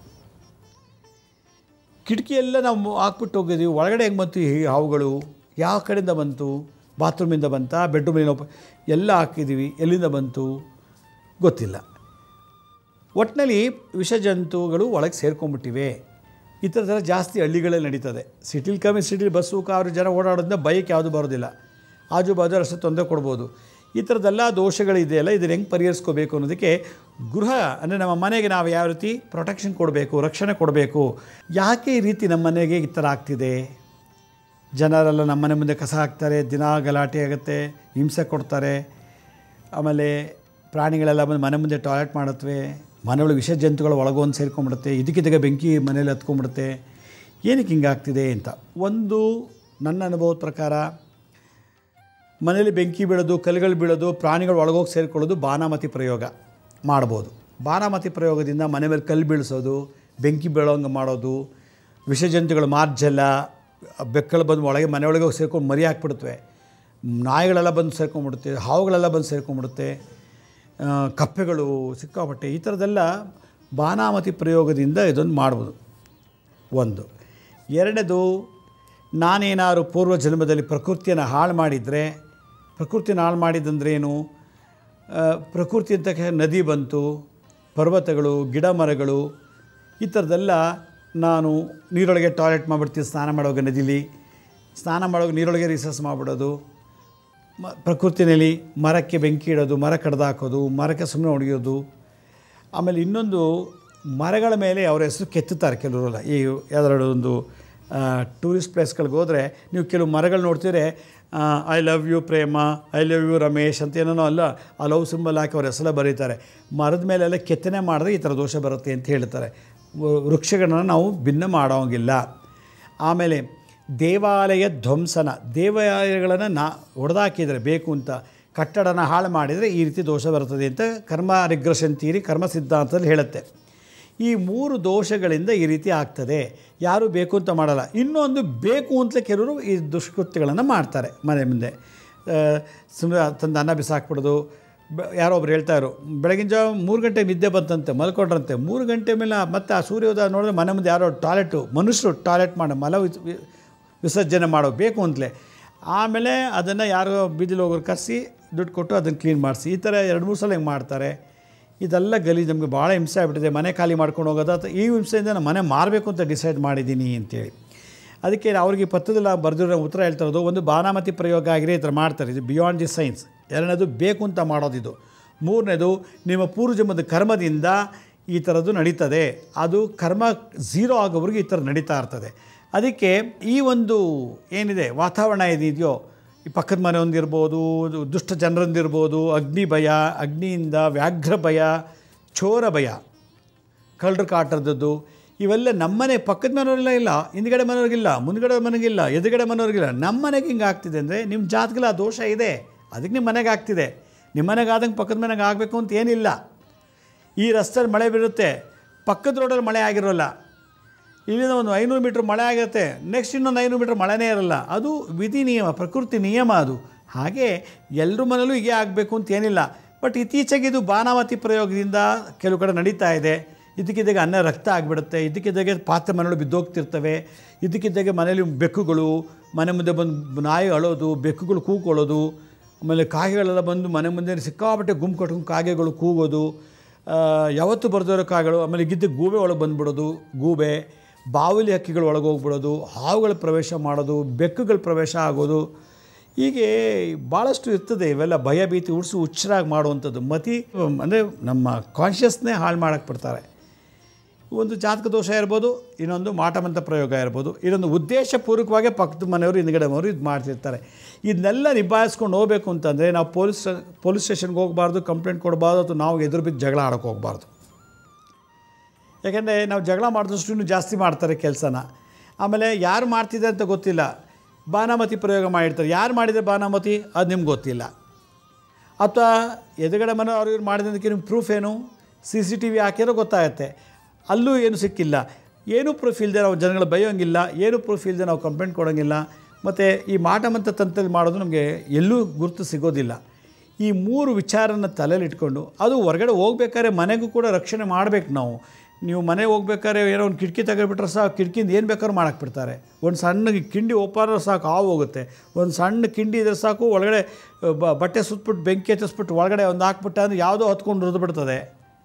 Speaker 1: ಕಿಟಕಿ ಎಲ್ಲ ನಾವು ಹಾಕ್ಬಿಟ್ಟು ಹೋಗಿದ್ದೀವಿ ಒಳಗಡೆ ಹೆಂಗೆ ಬಂತು ಈ ಹಾವುಗಳು ಯಾವ ಕಡೆಯಿಂದ ಬಂತು ಬಾತ್ರೂಮಿಂದ ಬಂತ ಬೆಡ್ರೂಮಿನ ಎಲ್ಲ ಹಾಕಿದ್ದೀವಿ ಎಲ್ಲಿಂದ ಬಂತು ಗೊತ್ತಿಲ್ಲ ಒಟ್ಟಿನಲ್ಲಿ ವಿಷಜಂತುಗಳು ಒಳಗೆ ಸೇರ್ಕೊಂಡ್ಬಿಟ್ಟಿವೆ ಈ ಥರದೆಲ್ಲ ಜಾಸ್ತಿ ಹಳ್ಳಿಗಳಲ್ಲಿ ನಡೀತದೆ ಸಿಟಿಲಿ ಕಮ್ಮಿ ಸಿಟಿಲಿ ಬಸ್ಸು ಕಾರು ಜನ ಓಡಾಡೋದ್ರಿಂದ ಬೈಕ್ ಯಾವುದು ಬರೋದಿಲ್ಲ ಆಜು ಬಾಜು ಅಷ್ಟು ತೊಂದರೆ ಕೊಡ್ಬೋದು ಈ ಥರದ್ದೆಲ್ಲ ದೋಷಗಳಿದೆಯಲ್ಲ ಇದನ್ನು ಹೆಂಗೆ ಪರಿಹರಿಸ್ಕೋಬೇಕು ಅನ್ನೋದಕ್ಕೆ ಗೃಹ ಅಂದರೆ ನಮ್ಮ ಮನೆಗೆ ನಾವು ಯಾವ ರೀತಿ ಪ್ರೊಟೆಕ್ಷನ್ ಕೊಡಬೇಕು ರಕ್ಷಣೆ ಕೊಡಬೇಕು ಯಾಕೆ ಈ ರೀತಿ ನಮ್ಮ ಮನೆಗೆ ಈ ಥರ ಆಗ್ತಿದೆ ಜನರೆಲ್ಲ ನಮ್ಮ ಮನೆ ಮುಂದೆ ಕಸ ಹಾಕ್ತಾರೆ ದಿನ ಗಲಾಟೆ ಆಗುತ್ತೆ ಹಿಂಸೆ ಕೊಡ್ತಾರೆ ಆಮೇಲೆ ಪ್ರಾಣಿಗಳೆಲ್ಲ ಬಂದು ಮನೆ ಮುಂದೆ ಟಾಯ್ಲೆಟ್ ಮಾಡುತ್ತವೆ ಮನೆಯೊಳಗೆ ವಿಷ ಜಂತುಗಳು ಒಳಗೊಂದು ಸೇರ್ಕೊಂಡ್ಬಿಡುತ್ತೆ ಇದಕ್ಕಿದ್ದಾಗ ಬೆಂಕಿ ಮನೇಲಿ ಹತ್ಕೊಂಡ್ಬಿಡುತ್ತೆ ಏನಕ್ಕೆ ಹಿಂಗಾಗ್ತಿದೆ ಅಂತ ಒಂದು ನನ್ನ ಅನುಭವದ ಪ್ರಕಾರ ಮನೇಲಿ ಬೆಂಕಿ ಬೀಳೋದು ಕಲ್ಲುಗಳು ಬೀಳೋದು ಪ್ರಾಣಿಗಳು ಒಳಗೋಗಿ ಸೇರಿಕೊಳ್ಳೋದು ಬಾನಾಮತಿ ಪ್ರಯೋಗ ಮಾಡ್ಬೋದು ಬಾನಾಮತಿ ಪ್ರಯೋಗದಿಂದ ಮನೆ ಮೇಲೆ ಕಲ್ಲು ಬೀಳಿಸೋದು ಬೆಂಕಿ ಬೀಳೋಂಗೆ ಮಾಡೋದು ವಿಷಜಂತುಗಳು ಮಾರ್ಜಲ್ಲ ಬೆಕ್ಕಳು ಬಂದು ಒಳಗೆ ಮನೆಯೊಳಗೆ ಹೋಗಿ ಸೇರ್ಕೊಂಡು ಮರಿ ಹಾಕ್ಬಿಡುತ್ತವೆ ನಾಯಿಗಳೆಲ್ಲ ಬಂದು ಸೇರ್ಕೊಂಡ್ಬಿಡುತ್ತೆ ಹಾವುಗಳೆಲ್ಲ ಬಂದು ಸೇರ್ಕೊಂಡ್ಬಿಡುತ್ತೆ ಆ, ಕಪ್ಪೆಗಳು ಸಿಕ್ಕಾಪಟ್ಟೆ ಈ ಥರದ್ದೆಲ್ಲ ಬಾನಾಮತಿ ಪ್ರಯೋಗದಿಂದ ಇದೊಂದು ಮಾಡ್ಬೋದು ಒಂದು ಎರಡನೇದು ನಾನೇನಾದ್ರು ಪೂರ್ವ ಜನ್ಮದಲ್ಲಿ ಪ್ರಕೃತಿಯನ್ನು ಹಾಳು ಮಾಡಿದರೆ ಪ್ರಕೃತಿನ ಹಾಳು ಮಾಡಿದಂದ್ರೆ ಏನು ಆ, ಪ್ರಕೃತಿ ಅಂತ ಕೆ- ನದಿ ಬಂತು ಪರ್ವತಗಳು ಗಿಡ ಮರಗಳು ಈ ಥರದ್ದೆಲ್ಲ ನಾನು ನೀರೊಳಗೆ ಟಾಯ್ಲೆಟ್ ಮಾಡಿಬಿಡ್ತೀನಿ ಸ್ನಾನ ಮಾಡೋವಾಗ ನದಿಲಿ ಸ್ನಾನ ಮಾಡೋವಾಗ ನೀರೊಳಗೆ ರಿಸರ್ಚ್ ಮಾಡಿಬಿಡೋದು ಮ ಪ್ರಕೃತಿನಲ್ಲಿ ಮರಕ್ಕೆ ಬೆಂಕಿ ಇಡೋದು ಮರ ಕಡ್ದು ಹಾಕೋದು ಮರಕ್ಕೆ ಸುಮ್ಮನೆ ಹೊಡೆಯೋದು ಆಮೇಲೆ ಇನ್ನೊಂದು ಮರಗಳ ಮೇಲೆ ಅವರ ಹೆಸರು ಕೆತ್ತುತ್ತಾರೆ ಕೆಲವರೆಲ್ಲ ಈ ಯಾವ್ದಾದ್ರು ಒಂದು ಟೂರಿಸ್ಟ್ ಪ್ಲೇಸ್ಗಳಿಗೆ ಹೋದರೆ ನೀವು ಕೆಲವು ಮರಗಳು ನೋಡ್ತೀರೆ I love you Prema I love you Ramesh ಅಂತ ಏನೋ ಅಲ್ಲ ಆ ಲವ್ ಸಿಂಬಲ್ ಹಾಕಿ ಅವ್ರ ಹೆಸರ ಬರೀತಾರೆ ಮರದ ಮೇಲೆಲ್ಲ ಕೆತ್ತನೆ ಮಾಡಿದ್ರೆ ಈ ಥರ ದೋಷ ಬರುತ್ತೆ ಅಂತ ಹೇಳ್ತಾರೆ ವ- ವೃಕ್ಷಗಳನ್ನ ನಾವು ಭಿನ್ನ ಮಾಡೋಂಗಿಲ್ಲ ಆಮೇಲೆ ದೇವಾಲಯ ಧ್ವಂಸನ ದೇವಾಲಯಗಳನ್ನು ನಾ ಹೊಡೆದಾಕಿದರೆ ಬೇಕು ಅಂತ ಕಟ್ಟಡನ ಹಾಳು ಮಾಡಿದರೆ ಈ ರೀತಿ ದೋಷ ಬರ್ತದೆ ಅಂತ ಕರ್ಮ ರಿಗ್ರೆಷನ್ ತೀರಿ ಕರ್ಮ ಸಿದ್ಧಾಂತದಲ್ಲಿ ಹೇಳುತ್ತೆ ಈ ಮೂರು ದೋಷಗಳಿಂದ ಈ ರೀತಿ ಆಗ್ತದೆ ಯಾರು ಬೇಕು ಅಂತ ಮಾಡಲ್ಲ ಇನ್ನೊಂದು ಬೇಕು ಅಂತಲೇ ಕೆಲವರು ಈ ದುಷ್ಕೃತ್ಯಗಳನ್ನು ಮಾಡ್ತಾರೆ ಮನೆ ಮುಂದೆ ಸುಮ್ಮನೆ ತಂದು ಅನ್ನ ಬಿಸಾಕ್ಬಿಡೋದು ಬ- ಯಾರೋ ಒಬ್ರು ಹೇಳ್ತಾಯಿದ್ರು ಬೆಳಗಿನ ಜಾವ ಮೂರು ಗಂಟೆ ನಿದ್ದೆ ಬಂತಂತೆ ಮಲ್ಕೊಂಡ್ರಂತೆ ಮೂರು ಗಂಟೆ ಮೇಲೆ ಮತ್ತೆ ಆ ಸೂರ್ಯೋದಯ ನೋಡಿದ್ರೆ ಮನೆ ಮುಂದೆ ಯಾರೋ ಟಾಯ್ಲೆಟು ಮನುಷ್ಯರು ಟಾಯ್ಲೆಟ್ ಮಾಡೋ ಮಲ ವಿಸ್- ವಿ- ವಿಸರ್ಜನೆ ಮಾಡೋ ಬೇಕು ಅಂತಲೇ ಆಮೇಲೆ ಅದನ್ನು ಯಾರೋ ಬೀದಿಲಿ ಹೋಗೋರು ಕರೆಸಿ ದುಡ್ಡು ಕೊಟ್ಟು ಅದನ್ನು ಕ್ಲೀನ್ ಮಾಡಿಸಿ ಈ ಥರ ಎರಡು ಮೂರು ಸಲ ಹಿಂಗೆ ಮಾಡ್ತಾರೆ ಇದೆಲ್ಲ ಗಲೀಜು ನಮಗೆ ಭಾಳ ಹಿಂಸೆ ಆಗ್ಬಿಟ್ಟಿದೆ ಮನೆ ಖಾಲಿ ಮಾಡ್ಕೊಂಡು ಹೋಗೋದು ಅಥವಾ ಈ ಹಿಂಸೆಯಿಂದ ನಾನು ಮನೆ ಮಾರಬೇಕು ಅಂತ ಡಿಸೈಡ್ ಮಾಡಿದ್ದೀನಿ ಅಂತೇಳಿ ಅದಕ್ಕೆ ಅವ್ರಿಗೆ ಈ ಪತ್ರದಲ್ಲಿ ಬರೆದಿರೋ ಉತ್ತರ ಹೇಳ್ತಾ ಇರೋದು ಒಂದು ಬಾನಾಮತಿ ಪ್ರಯೋಗ ಆಗಿರೋ ಈ ಥರ ಮಾಡ್ತಾರೆ ಇದು ಬಿಯಾಂಡ್ ದಿ ಸೈನ್ಸ್ ಎರಡನೇದು ಬೇಕು ಅಂತ ಮಾಡೋದಿದು ಮೂರನೇದು ನಿಮ್ಮ ಪೂರ್ವಜನ್ಮದ ಕರ್ಮದಿಂದ ಈ ಥರದ್ದು ನಡೀತದೆ ಅದು ಕರ್ಮ ಝೀರೋ ಆಗೋವರೆಗೂ ಈ ಥರ ನಡೀತಾ ಇರ್ತದೆ ಅದಕ್ಕೆ ಈ ಒಂದು ಏನಿದೆ ವಾತಾವರಣ ಏನಿದೆಯೋ ಈ ಪಕ್ಕದ ಮನೆ ಒಂದಿರ್ಬೋದು ದುಷ್ಟ ಜನರೊಂದಿರ್ಬೋದು ಅಗ್ನಿ ಭಯ ಅಗ್ನಿಯಿಂದ ವ್ಯಾಘ್ರ ಭಯ ಚೋರ ಭಯ ಕಳ್ಳರ ಕಾಟರದ್ದು ಇವೆಲ್ಲ ನಮ್ಮನೆ ಪಕ್ಕದ ಮನೆಯವರೆಲ್ಲ ಇಲ್ಲ ಹಿಂದ್ಗಡೆ ಮನೆಯವ್ರಿಗಿಲ್ಲ ಮುಂದ್ಗಡೆ ಮನೆಗಿಲ್ಲ ಎದುರುಗಡೆ ಮನೆಯವ್ರಿಗಿಲ್ಲ ನಮ್ಮ ಮನೆಗೆ ಹಿಂಗೆ ಆಗ್ತಿದೆ ಅಂದರೆ ನಿಮ್ಮ ಜಾತಕದಲ್ಲಿ ಆ ದೋಷ ಇದೆ ಅದಕ್ಕೆ ನಿಮ್ಮ ಮನೆಗೆ ಆಗ್ತಿದೆ ನಿಮ್ಮ ಮನೆಗೆ ಆದಂಗೆ ಪಕ್ಕದ ಮನೆಗೆ ಆಗಬೇಕು ಅಂತ ಏನಿಲ್ಲ ಈ ರಸ್ತೆಯಲ್ಲಿ ಮಳೆ ಬೀರುತ್ತೆ ಪಕ್ಕದ ರೋಡಲ್ಲಿ ಮಳೆ ಆಗಿರೋಲ್ಲ ಇಲ್ಲಿಂದ ಒಂದು ಐನೂರು ಮೀಟ್ರ್ ಮಳೆ ಆಗುತ್ತೆ ನೆಕ್ಸ್ಟ್ ಇನ್ನೊಂದು ಐನೂರು ಮೀಟ್ರ್ ಮಳೆನೇ ಇರಲ್ಲ ಅದು ವಿಧಿ ನಿಯಮ ಪ್ರಕೃತಿ ನಿಯಮ ಅದು ಹಾಗೆ ಎಲ್ಲರ ಮನೇಲೂ ಹೀಗೆ ಆಗಬೇಕು ಅಂತ ಏನಿಲ್ಲ ಬಟ್ ಇತ್ತೀಚೆಗೆ ಇದು ಬಾನಾವತಿ ಪ್ರಯೋಗದಿಂದ ಕೆಲವು ಕಡೆ ನಡೀತಾ ಇದೆ ಇದಕ್ಕಿದ್ದಾಗೆ ಅನ್ನ ರಕ್ತ ಆಗಿಬಿಡುತ್ತೆ ಇದಕ್ಕಿದ್ದಾಗೆ ಪಾತ್ರೆ ಮನೆಗಳು ಬಿದ್ದೋಗ್ತಿರ್ತವೆ ಇದಕ್ಕಿದ್ದಾಗೆ ಮನೇಲಿ ಬೆಕ್ಕುಗಳು ಮನೆ ಮುಂದೆ ಬಂದು ನಾಯಿ ಅಳೋದು ಬೆಕ್ಕುಗಳು ಕೂಕೊಳ್ಳೋದು ಆಮೇಲೆ ಕಾಗೆಗಳೆಲ್ಲ ಬಂದು ಮನೆ ಮುಂದೆ ಸಿಕ್ಕಾಪಟ್ಟೆ ಗುಂಪು ಕಟ್ಕೊಂಡು ಕಾಗೆಗಳು ಕೂಗೋದು ಆ, ಯಾವತ್ತೂ ಬರ್ದಿರೋ ಕಾಗೆಗಳು ಆಮೇಲೆ ಗಿದ್ದ ಗೂಬೆ ಒಳಗೆ ಬಂದ್ಬಿಡೋದು ಗೂಬೆ ಬಾವಲಿ ಹಕ್ಕಿಗಳು ಒಳಗೆ ಹೋಗ್ಬಿಡೋದು ಹಾವುಗಳ ಪ್ರವೇಶ ಮಾಡೋದು ಬೆಕ್ಕುಗಳ ಪ್ರವೇಶ ಆಗೋದು ಹೀಗೆ ಭಾಳಷ್ಟು ಇರ್ತದೆ ಇವೆಲ್ಲ ಭಯ ಭೀತಿ ಉಡ್ಸು ಹುಚ್ಚರಾಗಿ ಮಾಡುವಂಥದ್ದು ಮತಿ ಅಂದರೆ ನಮ್ಮ ಕಾನ್ಷಿಯಸ್ನೇ ಹಾಳು ಮಾಡಕ್ಕೆ ಬಿಡ್ತಾರೆ ಒಂದು ಜಾತಕ ದೋಷ ಇರ್ಬೋದು ಇನ್ನೊಂದು ಮಾಟಮಂತ ಪ್ರಯೋಗ ಇರ್ಬೋದು ಇದೊಂದು ಉದ್ದೇಶಪೂರ್ವಕವಾಗಿ ಪಕ್ಕದ ಮನೆಯವರು ಹಿಂದ್ಗಡೆ ಮನೆಯವರು ಇದು ಮಾಡ್ತಿರ್ತಾರೆ ಇದನ್ನೆಲ್ಲ ನಿಭಾಯಿಸ್ಕೊಂಡು ಹೋಗಬೇಕು ಅಂತಂದರೆ ನಾವು ಪೊಲೀಸ್ ಪೊಲೀಸ್ ಸ್ಟೇಷನ್ಗೆ ಹೋಗಬಾರ್ದು ಕಂಪ್ಲೇಂಟ್ ಕೊಡಬಾರ್ದು ಅಥವಾ ನಾವು ಎದುರು ಬಿದ್ದು ಜಗಳ ಆಡೋಕ್ಕೆ ಹೋಗಬಾರ್ದು ಯಾಕೆಂದರೆ ನಾವು ಜಗಳ ಮಾಡಿದಷ್ಟು ಇನ್ನೂ ಜಾಸ್ತಿ ಮಾಡ್ತಾರೆ ಕೆಲಸನ ಆಮೇಲೆ ಯಾರು ಮಾಡ್ತಿದ್ದಾರೆ ಅಂತ ಗೊತ್ತಿಲ್ಲ ಬಾನಾಮತಿ ಪ್ರಯೋಗ ಮಾಡಿರ್ತಾರೆ ಯಾರು ಮಾಡಿದರೆ ಬಾನಾಮತಿ ಅದು ನಿಮ್ಗೆ ಗೊತ್ತಿಲ್ಲ ಅಥವಾ ಎದುರುಗಡೆ ಮನೆ ಅವ್ರು ಇವ್ರು ಮಾಡಿದ್ದಕ್ಕೆ ನಿಮ್ಗೆ ಪ್ರೂಫ್ ಏನು ಸಿ ಸಿ ಟಿ ವಿ ಹಾಕಿರೋ ಗೊತ್ತಾಗುತ್ತೆ ಅಲ್ಲೂ ಏನು ಸಿಕ್ಕಿಲ್ಲ ಏನೂ ಪ್ರೂಫ್ ಇಲ್ಲದೆ ನಾವು ಜನಗಳು ಬೈಯೋಂಗಿಲ್ಲ ಏನೂ ಪ್ರೂಫ್ ಇಲ್ಲದೆ ನಾವು ಕಂಪ್ಲೇಂಟ್ ಕೊಡೋಂಗಿಲ್ಲ ಮತ್ತು ಈ ಮಾಟಮಂತ ತಂತ್ರದಲ್ಲಿ ಮಾಡೋದು ನಮಗೆ ಎಲ್ಲೂ ಗುರುತು ಸಿಗೋದಿಲ್ಲ ಈ ಮೂರು ವಿಚಾರನ ತಲೆಯಲ್ಲಿ ಇಟ್ಕೊಂಡು ಅದು ಹೊರಗಡೆ ಹೋಗ್ಬೇಕಾದ್ರೆ ಮನೆಗೂ ಕೂಡ ರಕ್ಷಣೆ ಮಾಡಬೇಕು ನಾವು ನೀವು ಮನೆಗೆ ಹೋಗ್ಬೇಕಾದ್ರೆ ಏನೋ ಒಂದು ಕಿಟಕಿ ತೆಗೆದ್ಬಿಟ್ರೆ ಸಾಕು ಕಿಟಕಿಯಿಂದ ಏನು ಬೇಕಾದ್ರೂ ಮಾಡಕ್ಕೆ ಬಿಡ್ತಾರೆ ಒಂದು ಸಣ್ಣ ಕಿಂಡಿ ಒಪ್ಪಾದ್ರೆ ಸಾಕು ಹಾವು ಹೋಗುತ್ತೆ ಒಂದು ಸಣ್ಣ ಕಿಂಡಿ ಇದ್ರೆ ಸಾಕು ಒಳಗಡೆ ಬ ಬಟ್ಟೆ ಸುತ್ಬಿಟ್ಟು ಬೆಂಕಿ ಹತ್ತಿಸ್ಬಿಟ್ಟು ಒಳಗಡೆ ಒಂದು ಹಾಕ್ಬಿಟ್ಟ ಅಂದ್ರೆ ಯಾವುದೋ ಹೊತ್ಕೊಂಡು ಹುರಿದು ಬಿಡ್ತದೆ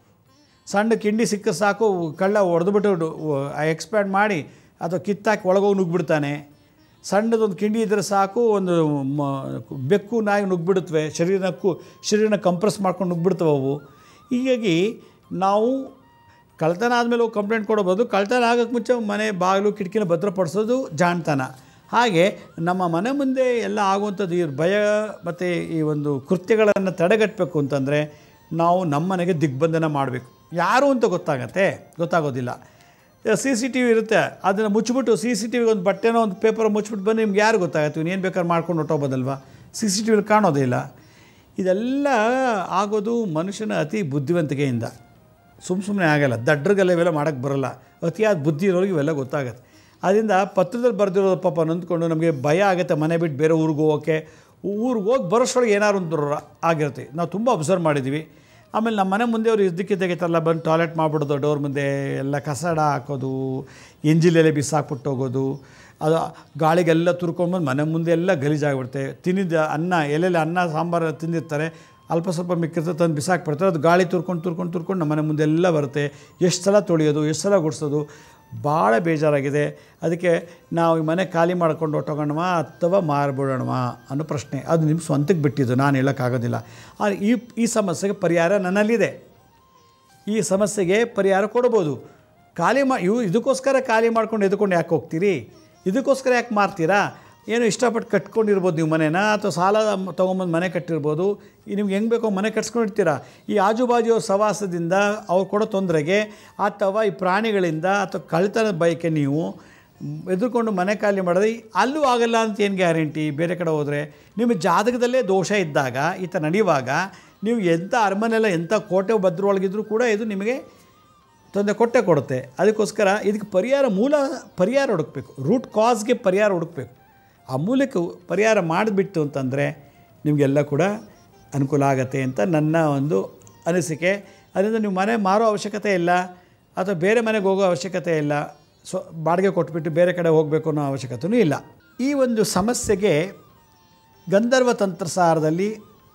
Speaker 1: ಸಣ್ಣ ಕಿಂಡಿ ಸಿಕ್ಕ ಸಾಕು ಕಳ್ಳ ಹೊಡೆದ್ಬಿಟ್ಟು ಎಕ್ಸ್ಪ್ಯಾಂಡ್ ಮಾಡಿ ಅಥವಾ ಕಿತ್ತಾಕಿ ಒಳಗೋಗಿ ನುಗ್ಗಿಬಿಡ್ತಾನೆ ಸಣ್ಣದೊಂದು ಕಿಂಡಿ ಇದ್ದರೆ ಸಾಕು ಒಂದು ಮ ಬೆಕ್ಕು ನಾಯಿ ನುಗ್ಗಿಬಿಡುತ್ತವೆ ಶರೀರನ ಕು ಶರೀರನ ಕಂಪ್ರೆಸ್ ಮಾಡ್ಕೊಂಡು ನುಗ್ಗಿಬಿಡ್ತವೆ ಅವು ಹೀಗಾಗಿ ನಾವು ಕಳ್ತನ ಆದಮೇಲೆ ಹೋಗಿ ಕಂಪ್ಲೇಂಟ್ ಕೊಡೋ ಬದಲು ಕಳ್ತನ ಆಗೋಕ್ಕೆ ಮುಂಚೆ ಮನೆ ಬಾಗಿಲು ಕಿಟಕಿನ ಭದ್ರಪಡಿಸೋದು ಜಾಣ್ತನ ಹಾಗೆ ನಮ್ಮ ಮನೆ ಮುಂದೆ ಎಲ್ಲ ಆಗುವಂಥದ್ದು ಈ ಭಯ ಮತ್ತು ಈ ಒಂದು ಕೃತ್ಯಗಳನ್ನು ತಡೆಗಟ್ಟಬೇಕು ಅಂತಂದರೆ ನಾವು ನಮ್ಮ ಮನೆಗೆ ದಿಗ್ಬಂಧನ ಮಾಡಬೇಕು ಯಾರು ಅಂತ ಗೊತ್ತಾಗತ್ತೆ ಗೊತ್ತಾಗೋದಿಲ್ಲ ಸಿ ಸಿ ಟಿ ವಿ ಇರುತ್ತೆ ಅದನ್ನು ಮುಚ್ಚಿಬಿಟ್ಟು ಸಿ ಸಿ ಟಿ ವಿಗೆ ಒಂದು ಬಟ್ಟೆನೋ ಒಂದು ಪೇಪರ್ ಮುಚ್ಚಿಬಿಟ್ಟು ಬಂದು ನಿಮ್ಗೆ ಯಾರು ಗೊತ್ತಾಗತ್ತೆ ಇವ್ನು ಏನು ಬೇಕಾದ್ರೆ ಮಾಡ್ಕೊಂಡು ಹೊಟ್ಟೋಗೋದಲ್ವಾ ಸಿ ಸಿ ಟಿ ವಿಲಿ ಕಾಣೋದೇ ಇಲ್ಲ ಇದೆಲ್ಲ ಆಗೋದು ಮನುಷ್ಯನ ಅತಿ ಬುದ್ಧಿವಂತಿಕೆಯಿಂದ ಸುಮ್ಮ ಸುಮ್ಮನೆ ಆಗಲ್ಲ ದಡ್ರಿಗೆಲ್ಲ ಇವೆಲ್ಲ ಮಾಡೋಕ್ಕೆ ಬರೋಲ್ಲ ಅತಿಯಾದ ಬುದ್ಧಿ ಇರೋರಿಗೆ ಇವೆಲ್ಲ ಗೊತ್ತಾಗತ್ತೆ ಅದರಿಂದ ಪತ್ರದಲ್ಲಿ ಬರೆದಿರೋದು ಪಾಪ ನೊಂದ್ಕೊಂಡು ನಮಗೆ ಭಯ ಆಗುತ್ತೆ ಮನೆ ಬಿಟ್ಟು ಬೇರೆ ಊರಿಗೆ ಹೋಗೋಕ್ಕೆ ಊರಿಗೆ ಹೋಗಿ ಬರೋಷ್ಟೊಳಗೆ ಏನಾದ್ರು ಒಂದು ರ- ಆಗಿರುತ್ತೆ ನಾವು ತುಂಬ ಅಬ್ಸರ್ವ್ ಮಾಡಿದ್ದೀವಿ ಆಮೇಲೆ ನಮ್ಮ ಮನೆ ಮುಂದೆ ಅವ್ರು ಇದ್ದಕ್ಕಿದ್ದಾಗೆ ಥರ ಬಂದು ಟಾಯ್ಲೆಟ್ ಮಾಡಿಬಿಡೋದು ಡೋರ್ ಮುಂದೆ ಎಲ್ಲ ಕಸಡ ಹಾಕೋದು ಎಂಜಿಲೆಲೆ ಬಿಸಾಕ್ಬಿಟ್ಟು ಹೋಗೋದು ಅದು ಗಾಳಿಗೆಲ್ಲ ತುರ್ಕೊಂಡ್ಬಂದು ಮನೆ ಮುಂದೆ ಎಲ್ಲ ಗಲೀಜಾಗ್ಬಿಡುತ್ತೆ ತಿನ್ನಿದ ಅನ್ನ ಎಲೆಲೆ ಅನ್ನ ಸಾಂಬಾರು ತಿಂದಿರ್ತಾರೆ ಅಲ್ಪ ಸ್ವಲ್ಪ ಮಿಕ್ಕಿರ್ತದೆ ತಂದು ಬಿಸಾಕ್ಬಿಡ್ತಾರೆ ಅದು ಗಾಳಿ ತುರ್ಕೊಂಡು ತುರ್ಕೊಂಡು ತುರ್ಕೊಂಡು ನಮ್ಮ ಮನೆ ಮುಂದೆ ಎಲ್ಲ ಬರುತ್ತೆ ಎಷ್ಟು ಸಲ ತೊಳೆಯೋದು ಎಷ್ಟು ಸಲ ಗುಡಿಸೋದು ಭಾಳ ಬೇಜಾರಾಗಿದೆ ಅದಕ್ಕೆ ನಾವು ಈ ಮನೆ ಖಾಲಿ ಮಾಡ್ಕೊಂಡು ಹೊಟ್ಟೋಗೋಣವಾ ಅಥವಾ ಮಾರ್ಬಿಡೋಣವಾ ಅನ್ನೋ ಪ್ರಶ್ನೆ ಅದು ನಿಮ್ಮ ಸ್ವಂತಕ್ಕೆ ಬಿಟ್ಟಿದ್ದು ನಾನು ಹೇಳೋಕ್ಕಾಗೋದಿಲ್ಲ ಆದರೆ ಈ ಈ ಸಮಸ್ಯೆಗೆ ಪರಿಹಾರ ನನ್ನಲ್ಲಿದೆ ಈ ಸಮಸ್ಯೆಗೆ ಪರಿಹಾರ ಕೊಡ್ಬೋದು ಖಾಲಿ ಮಾ ಇವು ಇದಕ್ಕೋಸ್ಕರ ಖಾಲಿ ಮಾಡ್ಕೊಂಡು ಎದ್ಕೊಂಡು ಯಾಕೆ ಹೋಗ್ತೀರಿ ಇದಕ್ಕೋಸ್ಕರ ಯಾಕೆ ಮಾರ್ತೀರಾ ಏನೋ ಇಷ್ಟಪಟ್ಟು ಕಟ್ಕೊಂಡಿರ್ಬೋದು ನೀವು ಮನೇನ ಅಥವಾ ಸಾಲ ತೊಗೊಂಬಂದು ಮನೆ ಕಟ್ಟಿರ್ಬೋದು ಈ ನಿಮ್ಗೆ ಹೆಂಗೆ ಬೇಕೋ ಮನೆ ಕಟ್ಸ್ಕೊಂಡಿರ್ತೀರಾ ಈ ಆಜುಬಾಜು ಸವಾಸದಿಂದ ಅವ್ರು ಕೊಡೋ ತೊಂದರೆಗೆ ಅಥವಾ ಈ ಪ್ರಾಣಿಗಳಿಂದ ಅಥವಾ ಕಳ್ತನದ ಬಯಕೆ ನೀವು ಎದುರ್ಕೊಂಡು ಮನೆ ಖಾಲಿ ಮಾಡಿದ್ರೆ ಅಲ್ಲೂ ಆಗಲ್ಲ ಅಂತ ಏನು ಗ್ಯಾರಂಟಿ ಬೇರೆ ಕಡೆ ಹೋದರೆ ನಿಮ್ಮ ಜಾತಕದಲ್ಲೇ ದೋಷ ಇದ್ದಾಗ ಈ ಥರ ನಡೆಯುವಾಗ ನೀವು ಎಂಥ ಅರಮನೆಲ್ಲ ಎಂಥ ಕೋಟೆ ಭದ್ರೊಳಗಿದ್ರೂ ಕೂಡ ಇದು ನಿಮಗೆ ತೊಂದರೆ ಕೊಟ್ಟೆ ಕೊಡುತ್ತೆ ಅದಕ್ಕೋಸ್ಕರ ಇದಕ್ಕೆ ಪರಿಹಾರ ಮೂಲ ಪರಿಹಾರ ಹುಡುಕ್ಬೇಕು ರೂಟ್ ಕಾಸ್ಗೆ ಪರಿಹಾರ ಹುಡುಕ್ಬೇಕು ಆ ಮೂಲಕ್ಕೆ ಪರಿಹಾರ ಮಾಡಿಬಿಟ್ಟು ಅಂತಂದರೆ ನಿಮಗೆಲ್ಲ ಕೂಡ ಅನುಕೂಲ ಆಗತ್ತೆ ಅಂತ ನನ್ನ ಒಂದು ಅನಿಸಿಕೆ ಅದರಿಂದ ನೀವು ಮನೆ ಮಾರೋ ಅವಶ್ಯಕತೆ ಇಲ್ಲ ಅಥವಾ ಬೇರೆ ಮನೆಗೆ ಹೋಗೋ ಅವಶ್ಯಕತೆ ಇಲ್ಲ ಸೊ ಬಾಡಿಗೆ ಕೊಟ್ಬಿಟ್ಟು ಬೇರೆ ಕಡೆ ಹೋಗಬೇಕು ಅನ್ನೋ ಅವಶ್ಯಕತೆಯೂ ಇಲ್ಲ ಈ ಒಂದು ಸಮಸ್ಯೆಗೆ ಗಂಧರ್ವ ತಂತ್ರಸಾರದಲ್ಲಿ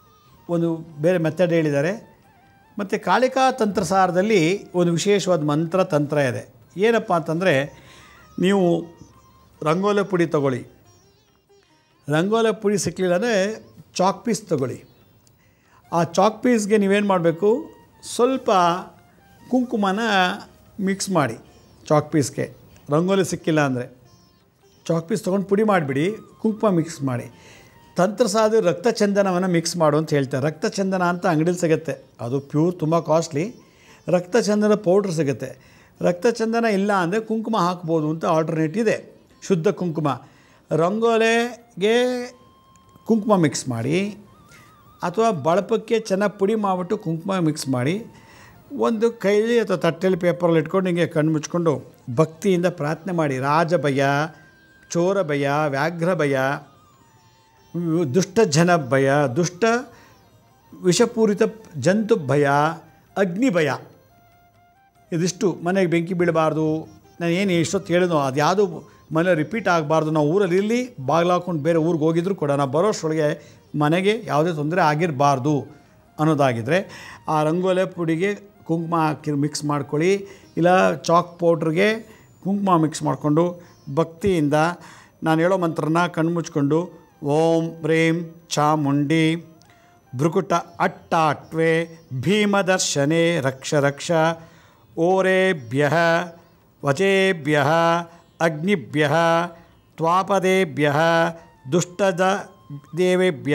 Speaker 1: ಒಂದು ಬೇರೆ ಮೆಥಡ್ ಹೇಳಿದ್ದಾರೆ ಮತ್ತು ಕಾಳಿಕಾ ತಂತ್ರಸಾರದಲ್ಲಿ ಒಂದು ವಿಶೇಷವಾದ ಮಂತ್ರ ತಂತ್ರ ಇದೆ ಏನಪ್ಪ ಅಂತಂದರೆ ನೀವು ರಂಗೋಲೆ ಪುಡಿ ತಗೊಳ್ಳಿ ರಂಗೋಲೆ ಪುಡಿ ಸಿಕ್ಕಲಿಲ್ಲ ಅಂದರೆ ಚಾಕ್ ಪೀಸ್ ತಗೊಳ್ಳಿ ಆ ಚಾಕ್ ಪೀಸ್ಗೆ ನೀವೇನು ಮಾಡಬೇಕು ಸ್ವಲ್ಪ ಕುಂಕುಮನ ಮಿಕ್ಸ್ ಮಾಡಿ ಚಾಕ್ ಪೀಸ್ಗೆ ರಂಗೋಲಿ ಸಿಕ್ಕಿಲ್ಲ ಅಂದರೆ ಚಾಕ್ ಪೀಸ್ ತೊಗೊಂಡು ಪುಡಿ ಮಾಡಿಬಿಡಿ ಕುಂಕುಮ ಮಿಕ್ಸ್ ಮಾಡಿ ತಂತ್ರಸಾದ ರಕ್ತಚಂದನವನ್ನು ಮಿಕ್ಸ್ ಮಾಡು ಅಂತ ಹೇಳ್ತಾರೆ ರಕ್ತಚಂದನ ಅಂತ ಅಂಗಡೀಲಿ ಸಿಗುತ್ತೆ ಅದು ಪ್ಯೂರ್ ತುಂಬ ಕಾಸ್ಟ್ಲಿ ರಕ್ತಚಂದನ ಪೌಡ್ರ್ ಸಿಗುತ್ತೆ ರಕ್ತಚಂದನ ಇಲ್ಲ ಅಂದರೆ ಕುಂಕುಮ ಹಾಕ್ಬೋದು ಅಂತ ಆಲ್ಟರ್ನೇಟ್ ಇದೆ ಶುದ್ಧ ಕುಂಕುಮ ರಂಗೋಲೆಗೆ ಕುಂಕುಮ ಮಿಕ್ಸ್ ಮಾಡಿ ಅಥವಾ ಬಳಪಕ್ಕೆ ಚೆನ್ನಾಗಿ ಪುಡಿ ಮಾಡಿಬಿಟ್ಟು ಕುಂಕುಮ ಮಿಕ್ಸ್ ಮಾಡಿ ಒಂದು ಕೈಲಿ ಅಥವಾ ತಟ್ಟೆಲಿ ಪೇಪರಲ್ಲಿ ಇಟ್ಕೊಂಡು ಹಿಂಗೆ ಕಣ್ಣು ಮುಚ್ಕೊಂಡು ಭಕ್ತಿಯಿಂದ ಪ್ರಾರ್ಥನೆ ಮಾಡಿ ರಾಜ ಭಯ ಚೋರ ಭಯ ವ್ಯಾಘ್ರ ಭಯ ದುಷ್ಟ ಜನ ಭಯ ದುಷ್ಟ ವಿಷಪೂರಿತ ಜಂತು ಭಯ ಅಗ್ನಿ ಭಯ ಇದಿಷ್ಟು ಮನೆಗೆ ಬೆಂಕಿ ಬೀಳಬಾರ್ದು ನಾನು ಏನು ಎಷ್ಟೊತ್ತು ಹೇಳಿದ್ನೋ ಅದು ಯಾವುದು ಮನೆ ರಿಪೀಟ್ ಆಗಬಾರ್ದು ನಾವು ಊರಲ್ಲಿ ಇರಲಿ ಬಾಗಿಲು ಹಾಕ್ಕೊಂಡು ಬೇರೆ ಊರಿಗೆ ಹೋಗಿದ್ರು ಕೂಡ ನಾವು ಬರೋಷ್ಟರೊಳಗೆ ಮನೆಗೆ ಯಾವುದೇ ತೊಂದರೆ ಆಗಿರಬಾರ್ದು ಅನ್ನೋದಾಗಿದ್ದರೆ ಆ ರಂಗೋಲೆ ಪುಡಿಗೆ ಕುಂಕುಮ ಹಾಕಿ ಮಿಕ್ಸ್ ಮಾಡ್ಕೊಳ್ಳಿ ಇಲ್ಲ ಚಾಕ್ ಪೌಡ್ರಿಗೆ ಕುಂಕುಮ ಮಿಕ್ಸ್ ಮಾಡಿಕೊಂಡು ಭಕ್ತಿಯಿಂದ ನಾನು ಹೇಳೋ ಮಂತ್ರನ ಕಣ್ಮುಚ್ಕೊಂಡು ಓಂ ಪ್ರೇಂ ಚಾಮುಂಡಿ ಭೃಕುಟ ಅಟ್ಟಾಟ್ವೆ ಭೀಮದರ್ಶನೆ ರಕ್ಷ ರಕ್ಷ ಓರೇಭ್ಯ ವಚೇಭ್ಯ ಅಗ್ನಿಭ್ಯ ತ್ವಾಪದೇಭ್ಯ ದುಷ್ಟದ ದೇವೇಭ್ಯ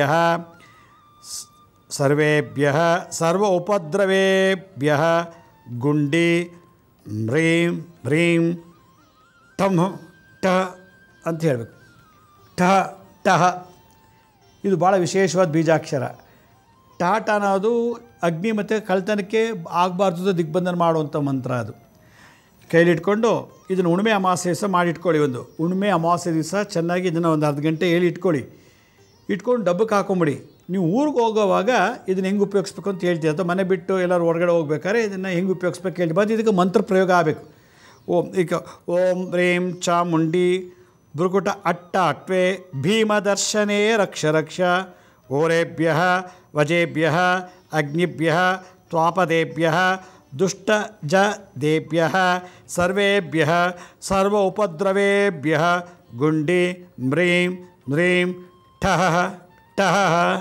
Speaker 1: ಸರ್ವೇಭ್ಯ ಸರ್ವ ಉಪದ್ರವೇಭ್ಯ ಗುಂಡಿ ಮ್ರೀಂ ಹ್ರೀಂ ಟಮ್ ಟ ಅಂತ ಹೇಳಬೇಕು ಠ ಟಹ ಇದು ಭಾಳ ವಿಶೇಷವಾದ ಬೀಜಾಕ್ಷರ ಟಾಟ ಅನ್ನೋದು ಅಗ್ನಿ ಮತ್ತು ಕಳ್ತನಕ್ಕೆ ಆಗಬಾರ್ದು ದಿಗ್ಬಂಧನ ಮಾಡುವಂಥ ಮಂತ್ರ ಅದು ಕೈಲಿಟ್ಕೊಂಡು ಇದನ್ನು ಉಣ್ಮೆ ಅಮಾವಾಸ್ಯೆ ದಿವಸ ಮಾಡಿಟ್ಕೊಳ್ಳಿ ಒಂದು ಉಣ್ಮೆ ಅಮಾವಾಸ್ಯೆ ದಿವಸ ಚೆನ್ನಾಗಿ ಇದನ್ನು ಒಂದು ಅರ್ಧ ಗಂಟೆ ಹೇಳಿ ಇಟ್ಕೊಳ್ಳಿ ಇಟ್ಕೊಂಡು ಡಬ್ಬಕ್ಕೆ ಹಾಕೊಂಬಿಡಿ ನೀವು ಊರಿಗೆ ಹೋಗೋವಾಗ ಇದನ್ನು ಹೆಂಗೆ ಉಪಯೋಗಿಸ್ಬೇಕು ಅಂತ ಹೇಳ್ತೀವಿ ಅಥವಾ ಮನೆ ಬಿಟ್ಟು ಎಲ್ಲರೂ ಹೊರಗಡೆ ಹೋಗ್ಬೇಕಾದ್ರೆ ಇದನ್ನು ಹೆಂಗೆ ಉಪಯೋಗಿಸ್ಬೇಕು ಹೇಳಿ ಬಂದು ಇದಕ್ಕೆ ಮಂತ್ರ ಪ್ರಯೋಗ ಆಗಬೇಕು ಓಂ ಈಗ ಓಂ ರೀಂ ಚಾಮುಂಡಿ ಭೃಗುಟ ಅಟ್ಟ ಅಟ್ವೆ ಭೀಮದರ್ಶನೇ ರಕ್ಷ ರಕ್ಷ ಓರೇಭ್ಯ ವಜೇಭ್ಯ ಅಗ್ನಿಭ್ಯ ತ್ವಾಪದೇಭ್ಯ ದುಷ್ಟ ಜ ದೇಭ್ಯ ಸರ್ವೇಭ್ಯ ಸರ್ವ ಉಪದ್ರವೇಭ್ಯ ಗುಂಡಿ ಮ್ರೀಂ ಮ್ರೀಂ ಠಃ ಠಃ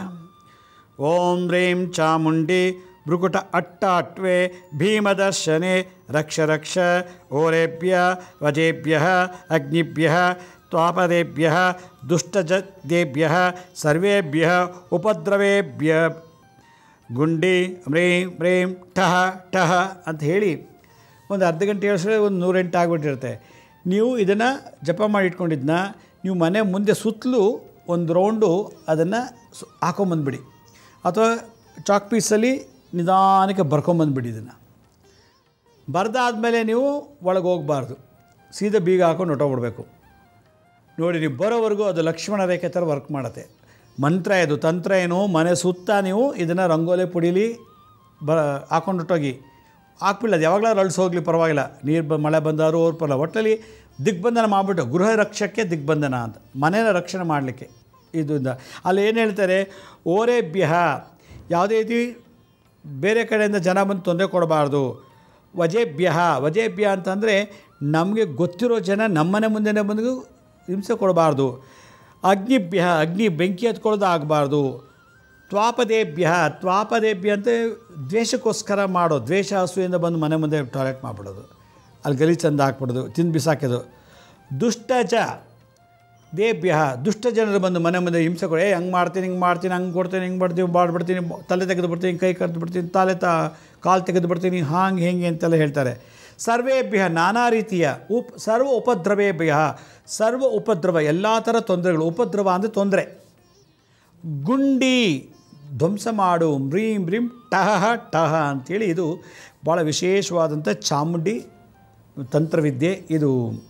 Speaker 1: ಓಂ ರೀಂ ಚಾಮುಂಡಿ ಭೃಗುಟ ಅಟ್ಟ ಅಟ್ವೆ ಭೀಮದರ್ಶನೆ ರಕ್ಷ ರಕ್ಷ ಓರೇಭ್ಯ ವಜೇಭ್ಯ ಅಗ್ನಿಭ್ಯ ತ್ವಾಪದೇಭ್ಯ ದುಷ್ಟಜ ದೇಭ್ಯ ಸರ್ವೇಭ್ಯ ಉಪದ್ರವೇಭ್ಯ ಗುಂಡಿ ಮ್ರೀಂ ಮ್ರೀಂ ಠಹ ಠಹ ಅಂತ ಹೇಳಿ ಒಂದು ಅರ್ಧ ಗಂಟೆ ಹೇಳಿದ್ರೆ ಒಂದು ನೂರೆಂಟು ಆಗಿಬಿಟ್ಟಿರುತ್ತೆ ನೀವು ಇದನ್ನು ಜಪ ಮಾಡಿ ಇಟ್ಕೊಂಡಿದ್ದನ್ನ ನೀವು ಮನೆ ಮುಂದೆ ಸುತ್ತಲೂ ಒಂದು ರೌಂಡು ಅದನ್ನು ಸು ಹಾಕೊಂಬಂದ್ಬಿಡಿ ಅಥವಾ ಚಾಕ್ ಪೀಸಲ್ಲಿ ನಿಧಾನಕ್ಕೆ ಬರ್ಕೊಂಬಂದ್ಬಿಡಿ ಇದನ್ನು ಬರೆದಾದ್ಮೇಲೆ ನೀವು ಒಳಗೆ ಹೋಗಬಾರ್ದು ಸೀದಾ ಬೀಗ ಹಾಕೊಂಡು ಹೊಟ್ಟೋಗ್ಬಿಡ್ಬೇಕು ನೋಡಿ ನೀವು ಬರೋವರೆಗೂ ಅದು ಲಕ್ಷ್ಮಣ ರೇಖೆ ಥರ ವರ್ಕ್ ಮಾಡುತ್ತೆ ಮಂತ್ರ ಇದು ತಂತ್ರ ಏನು ಮನೆ ಸುತ್ತ ನೀವು ಇದನ್ನು ರಂಗೋಲೆ ಪುಡೀಲಿ ಬ ಹಾಕೊಂಡು ಹೊಟ್ಟೋಗಿ ಹಾಕ್ಬಿಲ್ಲ ಅದು ಯಾವಾಗಲಾದ್ರು ಅಳ್ಸಿ ಹೋಗಲಿ ಪರವಾಗಿಲ್ಲ ನೀರು ಬ ಮಳೆ ಬಂದಾರು ಅವ್ರ ಪರಲ್ಲ ಒಟ್ಟಲ್ಲಿ ದಿಗ್ಬಂಧನ ಮಾಡಿಬಿಟ್ಟು ಗೃಹ ರಕ್ಷಕ್ಕೆ ದಿಗ್ಬಂಧನ ಅಂತ ಮನೇನ ರಕ್ಷಣೆ ಮಾಡಲಿಕ್ಕೆ ಇದರಿಂದ ಅಲ್ಲಿ ಏನು ಹೇಳ್ತಾರೆ ಓರೇಭ್ಯ ಯಾವುದೇ ರೀತಿ ಬೇರೆ ಕಡೆಯಿಂದ ಜನ ಬಂದು ತೊಂದರೆ ಕೊಡಬಾರ್ದು ವಜೇಭ್ಯ ವಜೇಭ್ಯ ಅಂತಂದರೆ ನಮಗೆ ಗೊತ್ತಿರೋ ಜನ ನಮ್ಮನೆ ಮುಂದೆನೇ ಬಂದು ಹಿಂಸೆ ಕೊಡಬಾರ್ದು ಅಗ್ನಿಭ್ಯ ಅಗ್ನಿ ಬೆಂಕಿ ಹತ್ಕೊಳ್ಳೋದು ಆಗಬಾರ್ದು ತ್ವಾಪದೇಭ್ಯ ತ್ವಾಪದೇಭ್ಯ ಅಂತ ದ್ವೇಷಕ್ಕೋಸ್ಕರ ಮಾಡೋ ದ್ವೇಷ ಹಸುವಿಂದ ಬಂದು ಮನೆ ಮುಂದೆ ಟಾಯ್ಲೆಟ್ ಮಾಡಿಬಿಡೋದು ಅಲ್ಲಿ ಗಲಿ ಚಂದ ಹಾಕ್ಬಿಡೋದು ತಿಂದು ಬಿಸಾಕೋದು ದುಷ್ಟಜ ದೇಭ್ಯ ದುಷ್ಟ ಜನರು ಬಂದು ಮನೆ ಮುಂದೆ ಹಿಂಸೆ ಕೊಡಿ ಏ ಹಂಗೆ ಮಾಡ್ತೀನಿ ಹಿಂಗೆ ಮಾಡ್ತೀನಿ ಹಂಗೆ ಕೊಡ್ತೀನಿ ಹಿಂಗೆ ಮಾಡ್ತೀನಿ ಮಾಡ್ಬಿಡ್ತೀನಿ ತಲೆ ತೆಗೆದು ಬಿಡ್ತೀನಿ ಕೈ ಕರೆದು ಬಿಡ್ತೀನಿ ತಲೆ ತ ಕಾಲು ತೆಗೆದು ಬಿಡ್ತೀನಿ ಹಾಂಗೆ ಹೆಂಗೆ ಅಂತೆಲ್ಲ ಹೇಳ್ತಾರೆ ಸರ್ವೇಭ್ಯ ನಾನಾ ರೀತಿಯ ಉಪ್ ಸರ್ವ ಉಪದ್ರವೇಭ್ಯ ಸರ್ವ ಉಪದ್ರವ ಎಲ್ಲ ಥರ ತೊಂದರೆಗಳು ಉಪದ್ರವ ಅಂದರೆ ತೊಂದರೆ ಗುಂಡಿ ಧ್ವಂಸ ಮಾಡು ಮ್ರೀಂ ಮ್ರೀಂ ಟಹ ಟಹ ಅಂಥೇಳಿ ಇದು ಭಾಳ ವಿಶೇಷವಾದಂಥ ಚಾಮುಂಡಿ ತಂತ್ರವಿದ್ಯೆ ಇದು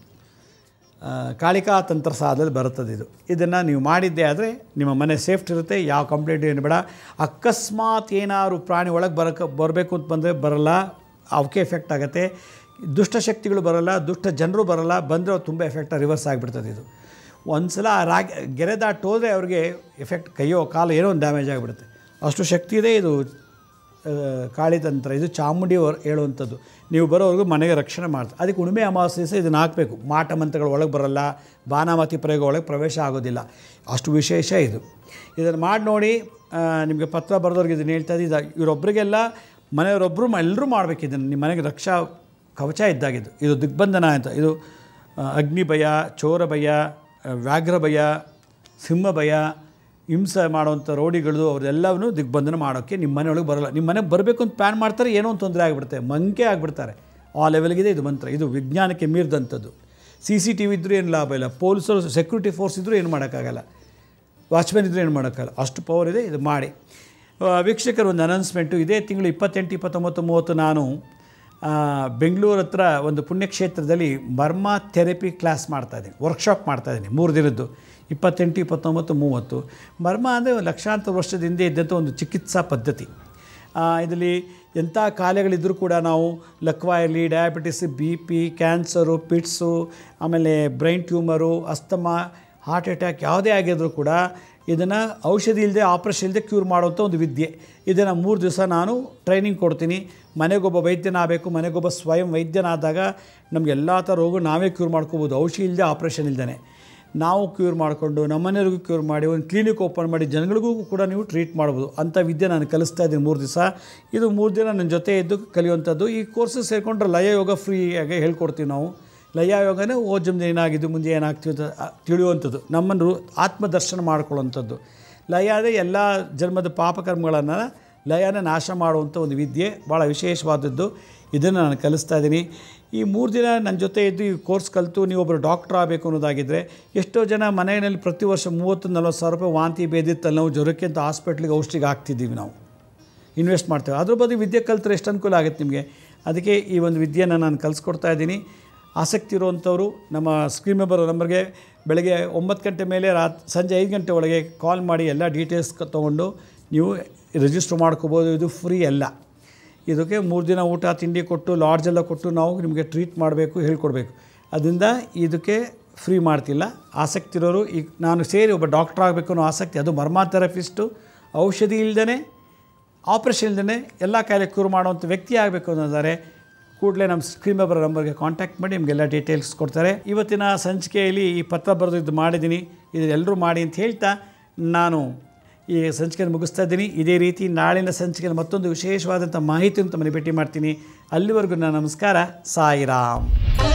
Speaker 1: ಆ, ಕಾಳಿಕಾ ತಂತ್ರ ಸಾಧದಲ್ಲಿ ಬರುತ್ತದೆ ಇದು ಇದನ್ನು ನೀವು ಮಾಡಿದ್ದೆ ಆದರೆ ನಿಮ್ಮ ಮನೆ ಸೇಫ್ಟಿ ಇರುತ್ತೆ ಯಾವ ಕಂಪ್ಲೇಂಟ್ ಏನು ಬೇಡ ಅಕಸ್ಮಾತ್ ಏನಾದ್ರು ಪ್ರಾಣಿ ಒಳಗೆ ಬರಕ್ಕೆ ಬರಬೇಕು ಅಂತ ಬಂದರೆ ಬರಲ್ಲ ಅವಕ್ಕೆ ಎಫೆಕ್ಟ್ ಆಗುತ್ತೆ ದುಷ್ಟಶಕ್ತಿಗಳು ಬರಲ್ಲ ದುಷ್ಟ ಜನರು ಬರಲ್ಲ ಬಂದರೆ ತುಂಬ ಎಫೆಕ್ಟ್ ರಿವರ್ಸ್ ಆಗಿಬಿಡ್ತದೆ ಇದು ಒಂದು ಸಲ ಆ ರಾಗಿ ಗೆರೆ ದಾಟಿ ಹೋದರೆ ಅವ್ರಿಗೆ ಎಫೆಕ್ಟ್ ಕೈಯೋ ಕಾಲು ಏನೋ ಒಂದು ಡ್ಯಾಮೇಜ್ ಆಗಿಬಿಡುತ್ತೆ ಅಷ್ಟು ಶಕ್ತಿ ಇದೆ ಇದು ಆ, ಕಾಳಿತಂತ್ರ ಇದು ಚಾಮುಂಡಿ ಅವರು ಹೇಳುವಂಥದ್ದು ನೀವು ಬರೋವರೆಗೂ ಮನೆಗೆ ರಕ್ಷಣೆ ಮಾಡ್ತಾರೆ ಅದಕ್ಕೆ ಉಣ್ಮೆ ಅಮಾವಾಸ್ಯೆ ದಿವಸ ಇದನ್ನು ಹಾಕಬೇಕು ಮಾಟ ಮಂತ್ರಗಳು ಒಳಗೆ ಬರಲ್ಲ ಬಾನಾಮತಿ ಪ್ರಯೋಗ ಒಳಗೆ ಪ್ರವೇಶ ಆಗೋದಿಲ್ಲ ಅಷ್ಟು ವಿಶೇಷ ಇದು ಇದನ್ನು ಮಾಡಿ ನೋಡಿ ಆ, ನಿಮಗೆ ಪತ್ರ ಬರೆದವ್ರಿಗೆ ಇದನ್ನು ಹೇಳ್ತಾ ಇದ್ದು ಇವರೊಬ್ಬರಿಗೆಲ್ಲ ಮನೆಯವರೊಬ್ಬರು ಎಲ್ಲರೂ ಮಾಡ್ಬೇಕು ಇದನ್ನು ನಿಮ್ಮ ಮನೆಗೆ ರಕ್ಷಾ ಕವಚ ಇದ್ದಾಗಿದ್ದು ಇದು ದಿಗ್ಬಂಧನ ಅಂತ ಇದು ಆ, ಅಗ್ನಿ ಭಯ ಚೋರ ಭಯ ಆ, ವ್ಯಾಘ್ರ ಭಯ ಸಿಂಹ ಭಯ ಹಿಂಸೆ ಮಾಡುವಂಥ ರೋಡಿಗಳು ಅವರೆಲ್ಲವನ್ನೂ ದಿಗ್ಬಂಧನ ಮಾಡೋಕ್ಕೆ ನಿಮ್ಮ ಮನೆಯೊಳಗೆ ಬರಲ್ಲ ನಿಮ್ಮ ಮನೆಗೆ ಬರಬೇಕು ಅಂತ ಪ್ಲ್ಯಾನ್ ಮಾಡ್ತಾರೆ ಏನೋ ಒಂದು ತೊಂದರೆ ಆಗಿಬಿಡುತ್ತೆ ಮಂಕೆ ಆಗಿಬಿಡ್ತಾರೆ ಆ ಲೆವೆಲ್ಗಿದೆ ಇದು ಮಂತ್ರ ಇದು ವಿಜ್ಞಾನಕ್ಕೆ ಮೀರಿದಂಥದ್ದು ಸಿ ಸಿ ಟಿ ವಿ ಇದ್ದರೂ ಏನು ಲಾಭ ಇಲ್ಲ ಪೊಲೀಸರು ಸೆಕ್ಯೂರಿಟಿ ಫೋರ್ಸ್ ಇದ್ದರೂ ಏನು ಮಾಡೋಕ್ಕಾಗಲ್ಲ ವಾಚ್ಮ್ಯಾನ್ ಇದ್ದರೂ ಏನು ಮಾಡೋಕ್ಕಾಗಲ್ಲ ಅಷ್ಟು ಪವರ್ ಇದೆ ಇದು ಮಾಡಿ ಆ, ವೀಕ್ಷಕರು ಒಂದು ಅನೌನ್ಸ್ಮೆಂಟು ಇದೇ ತಿಂಗಳು ಇಪ್ಪತ್ತೆಂಟು ಇಪ್ಪತ್ತೊಂಬತ್ತು ಮೂವತ್ತು ನಾನು ಆ, ಬೆಂಗಳೂರು ಹತ್ರ ಒಂದು ಪುಣ್ಯಕ್ಷೇತ್ರದಲ್ಲಿ ಬರ್ಮಾ ಥೆರಪಿ ಕ್ಲಾಸ್ ಮಾಡ್ತಾಯಿದ್ದೀನಿ ವರ್ಕ್ಶಾಪ್ ಮಾಡ್ತಾಯಿದ್ದೀನಿ ಮೂರು ದಿನದ್ದು ಇಪ್ಪತ್ತೆಂಟು ಇಪ್ಪತ್ತೊಂಬತ್ತು ಮೂವತ್ತು ಬರ್ಮಾ ಅಂದರೆ ಲಕ್ಷಾಂತರ ವರ್ಷದ ಹಿಂದೆ ಇದ್ದಂಥ ಒಂದು ಚಿಕಿತ್ಸಾ ಪದ್ಧತಿ ಆ, ಇದರಲ್ಲಿ ಎಂಥ ಕಾಯಿಲೆಗಳಿದ್ದರೂ ಕೂಡ ನಾವು ಲಕ್ವಾ ಇರಲಿ diabetes B P cancer fits ಆಮೇಲೆ brain tumour asthma heart attack ಯಾವುದೇ ಆಗಿದ್ರೂ ಕೂಡ ಇದನ್ನು ಔಷಧಿ ಇಲ್ಲದೆ ಆಪ್ರೇಷನ್ ಇಲ್ಲದೆ ಕ್ಯೂರ್ ಮಾಡುವಂಥ ಒಂದು ವಿದ್ಯೆ ಇದನ್ನು ಮೂರು ದಿವಸ ನಾನು ಟ್ರೈನಿಂಗ್ ಕೊಡ್ತೀನಿ ಮನೆಗೊಬ್ಬ ವೈದ್ಯನಾಗಬೇಕು ಮನೆಗೊಬ್ಬ ಸ್ವಯಂ ವೈದ್ಯನಾದಾಗ ನಮ್ಗೆ ಎಲ್ಲ ಥರ ರೋಗ ನಾವೇ ಕ್ಯೂರ್ ಮಾಡ್ಕೋಬೋದು ಔಷಧಿ ಇಲ್ಲದೆ ಆಪ್ರೇಷನ್ ಇಲ್ಲದೇ ನಾವು ಕ್ಯೂರ್ ಮಾಡಿಕೊಂಡು ನಮ್ಮನೆಯವ್ರಿಗೂ ಕ್ಯೂರ್ ಮಾಡಿ ಒಂದು ಕ್ಲಿನಿಕ್ ಓಪನ್ ಮಾಡಿ ಜನಗಳಿಗೂ ಕೂಡ ನೀವು ಟ್ರೀಟ್ ಮಾಡ್ಬೋದು ಅಂಥ ವಿದ್ಯೆ ನಾನು ಕಲಿಸ್ತಾ ಇದ್ದೀನಿ ಮೂರು ದಿವಸ ಇದು ಮೂರು ದಿನ ನನ್ನ ಜೊತೆ ಇದ್ದು ಕಲಿಯುವಂಥದ್ದು ಈ ಕೋರ್ಸಸ್ ಸೇರಿಕೊಂಡ್ರೆ ಲಯ ಯೋಗ ಫ್ರೀಯಾಗಿ ಹೇಳ್ಕೊಡ್ತೀವಿ ನಾವು ಲಯ ಯೋಗನೇ ಓ ಜಮ್ದು ಏನಾಗಿದ್ದು ಮುಂದೆ ಏನಾಗ್ತೀವಿ ಅಂತ ಆ, ತಿಳಿಯುವಂಥದ್ದು ನಮ್ಮನ್ನು ಆತ್ಮದರ್ಶನ ಮಾಡ್ಕೊಳ್ಳುವಂಥದ್ದು ಲಯ ಅಂದರೆ ಎಲ್ಲ ಜನ್ಮದ ಪಾಪಕರ್ಮಗಳನ್ನು ಲಯನ ನಾಶ ಮಾಡುವಂಥ ಒಂದು ವಿದ್ಯೆ ಭಾಳ ವಿಶೇಷವಾದದ್ದು ಇದನ್ನು ನಾನು ಕಲಿಸ್ತಾ ಇದ್ದೀನಿ ಈ ಮೂರು ದಿನ ನನ್ನ ಜೊತೆ ಇದ್ದು ಈ ಕೋರ್ಸ್ ಕಲಿತು ನೀವೊಬ್ಬರು ಡಾಕ್ಟ್ರ್ ಆಗಬೇಕು ಅನ್ನೋದಾಗಿದ್ದರೆ ಎಷ್ಟೋ ಜನ ಮನೆಯಲ್ಲಿ ಪ್ರತಿ ವರ್ಷ ಮೂವತ್ತು ನಲ್ವತ್ತು ಸಾವಿರ ರೂಪಾಯಿ ವಾಂತಿ ಭೇದಿ ತಲೆನೋವು ಜ್ವರಕ್ಕೆ ಅಂತ ಹಾಸ್ಪಿಟ್ಲಿಗೆ ಔಷಧಿಗೆ ಹಾಕ್ತಿದ್ದೀವಿ ನಾವು ಇನ್ವೆಸ್ಟ್ ಮಾಡ್ತೇವೆ ಅದ್ರ ಬದಲು ವಿದ್ಯೆ ಕಲ್ತ್ರೆ ಎಷ್ಟು ಅನುಕೂಲ ಆಗುತ್ತೆ ನಿಮಗೆ ಅದಕ್ಕೆ ಈ ಒಂದು ವಿದ್ಯೆಯನ್ನು ನಾನು ಕಲಿಸ್ಕೊಡ್ತಾ ಇದ್ದೀನಿ ಆಸಕ್ತಿ ಇರುವಂಥವ್ರು ನಮ್ಮ ಸ್ಕ್ರೀನ್ ನಂಬರ್ ನಂಬರ್ಗೆ ಬೆಳಗ್ಗೆ ಒಂಬತ್ತು ಗಂಟೆ ಮೇಲೆ ರಾತ್ ಸಂಜೆ ಐದು ಗಂಟೆ ಒಳಗೆ ಕಾಲ್ ಮಾಡಿ ಎಲ್ಲ ಡೀಟೇಲ್ಸ್ ತೊಗೊಂಡು ನೀವು ರಿಜಿಸ್ಟರ್ ಮಾಡ್ಕೋಬೋದು ಇದು ಫ್ರೀ ಅಲ್ಲ ಇದಕ್ಕೆ ಮೂರು ದಿನ ಊಟ ತಿಂಡಿ ಕೊಟ್ಟು ಲಾಡ್ಜೆಲ್ಲ ಕೊಟ್ಟು ನಾವು ನಿಮಗೆ ಟ್ರೀಟ್ ಮಾಡಬೇಕು ಹೇಳ್ಕೊಡ್ಬೇಕು ಅದರಿಂದ ಇದಕ್ಕೆ ಫ್ರೀ ಮಾಡ್ತಿಲ್ಲ ಆಸಕ್ತಿ ಇರೋರು ಈಗ ನಾನು ಸೇರಿ ಒಬ್ಬ ಡಾಕ್ಟ್ರ್ ಆಗಬೇಕು ಅನ್ನೋ ಆಸಕ್ತಿ ಅದು ಮರ್ಮಾ ಥೆರಪಿಸ್ಟು ಔಷಧಿ ಇಲ್ಲದೇ ಆಪ್ರೇಷನ್ ಇಲ್ಲದೇ ಎಲ್ಲ ಕಾಯಿಲೆ ಕ್ಯೂರ್ ಮಾಡುವಂಥ ವ್ಯಕ್ತಿ ಆಗಬೇಕು ಅನ್ನೋದಾರೆ ಕೂಡಲೇ ನಮ್ಮ ಸ್ಕ್ರೀನ್ ಬರೋ ನಂಬರ್ಗೆ ಕಾಂಟ್ಯಾಕ್ಟ್ ಮಾಡಿ ನಿಮಗೆಲ್ಲ ಡೀಟೇಲ್ಸ್ ಕೊಡ್ತಾರೆ ಇವತ್ತಿನ ಸಂಚಿಕೆಯಲ್ಲಿ ಈ ಪತ್ರ ಬರೆದಿದ್ದು ಮಾಡಿದ್ದೀನಿ ಇದು ಎಲ್ಲರೂ ಮಾಡಿ ಅಂತ ಹೇಳ್ತಾ ನಾನು ಈ ಸಂಚಿಕೆಯನ್ನು ಮುಗಿಸ್ತಾ ಇದ್ದೀನಿ ಇದೇ ರೀತಿ ನಾಳಿನ ಸಂಚಿಕೆಯಲ್ಲಿ ಮತ್ತೊಂದು ವಿಶೇಷವಾದಂಥ ಮಾಹಿತಿಯನ್ನು ತಮ್ಮನ್ನು ಭೇಟಿ ಮಾಡ್ತೀನಿ ಅಲ್ಲಿವರೆಗೂ ನಾನು ನಮಸ್ಕಾರ ಸಾಯಿರಾಮ್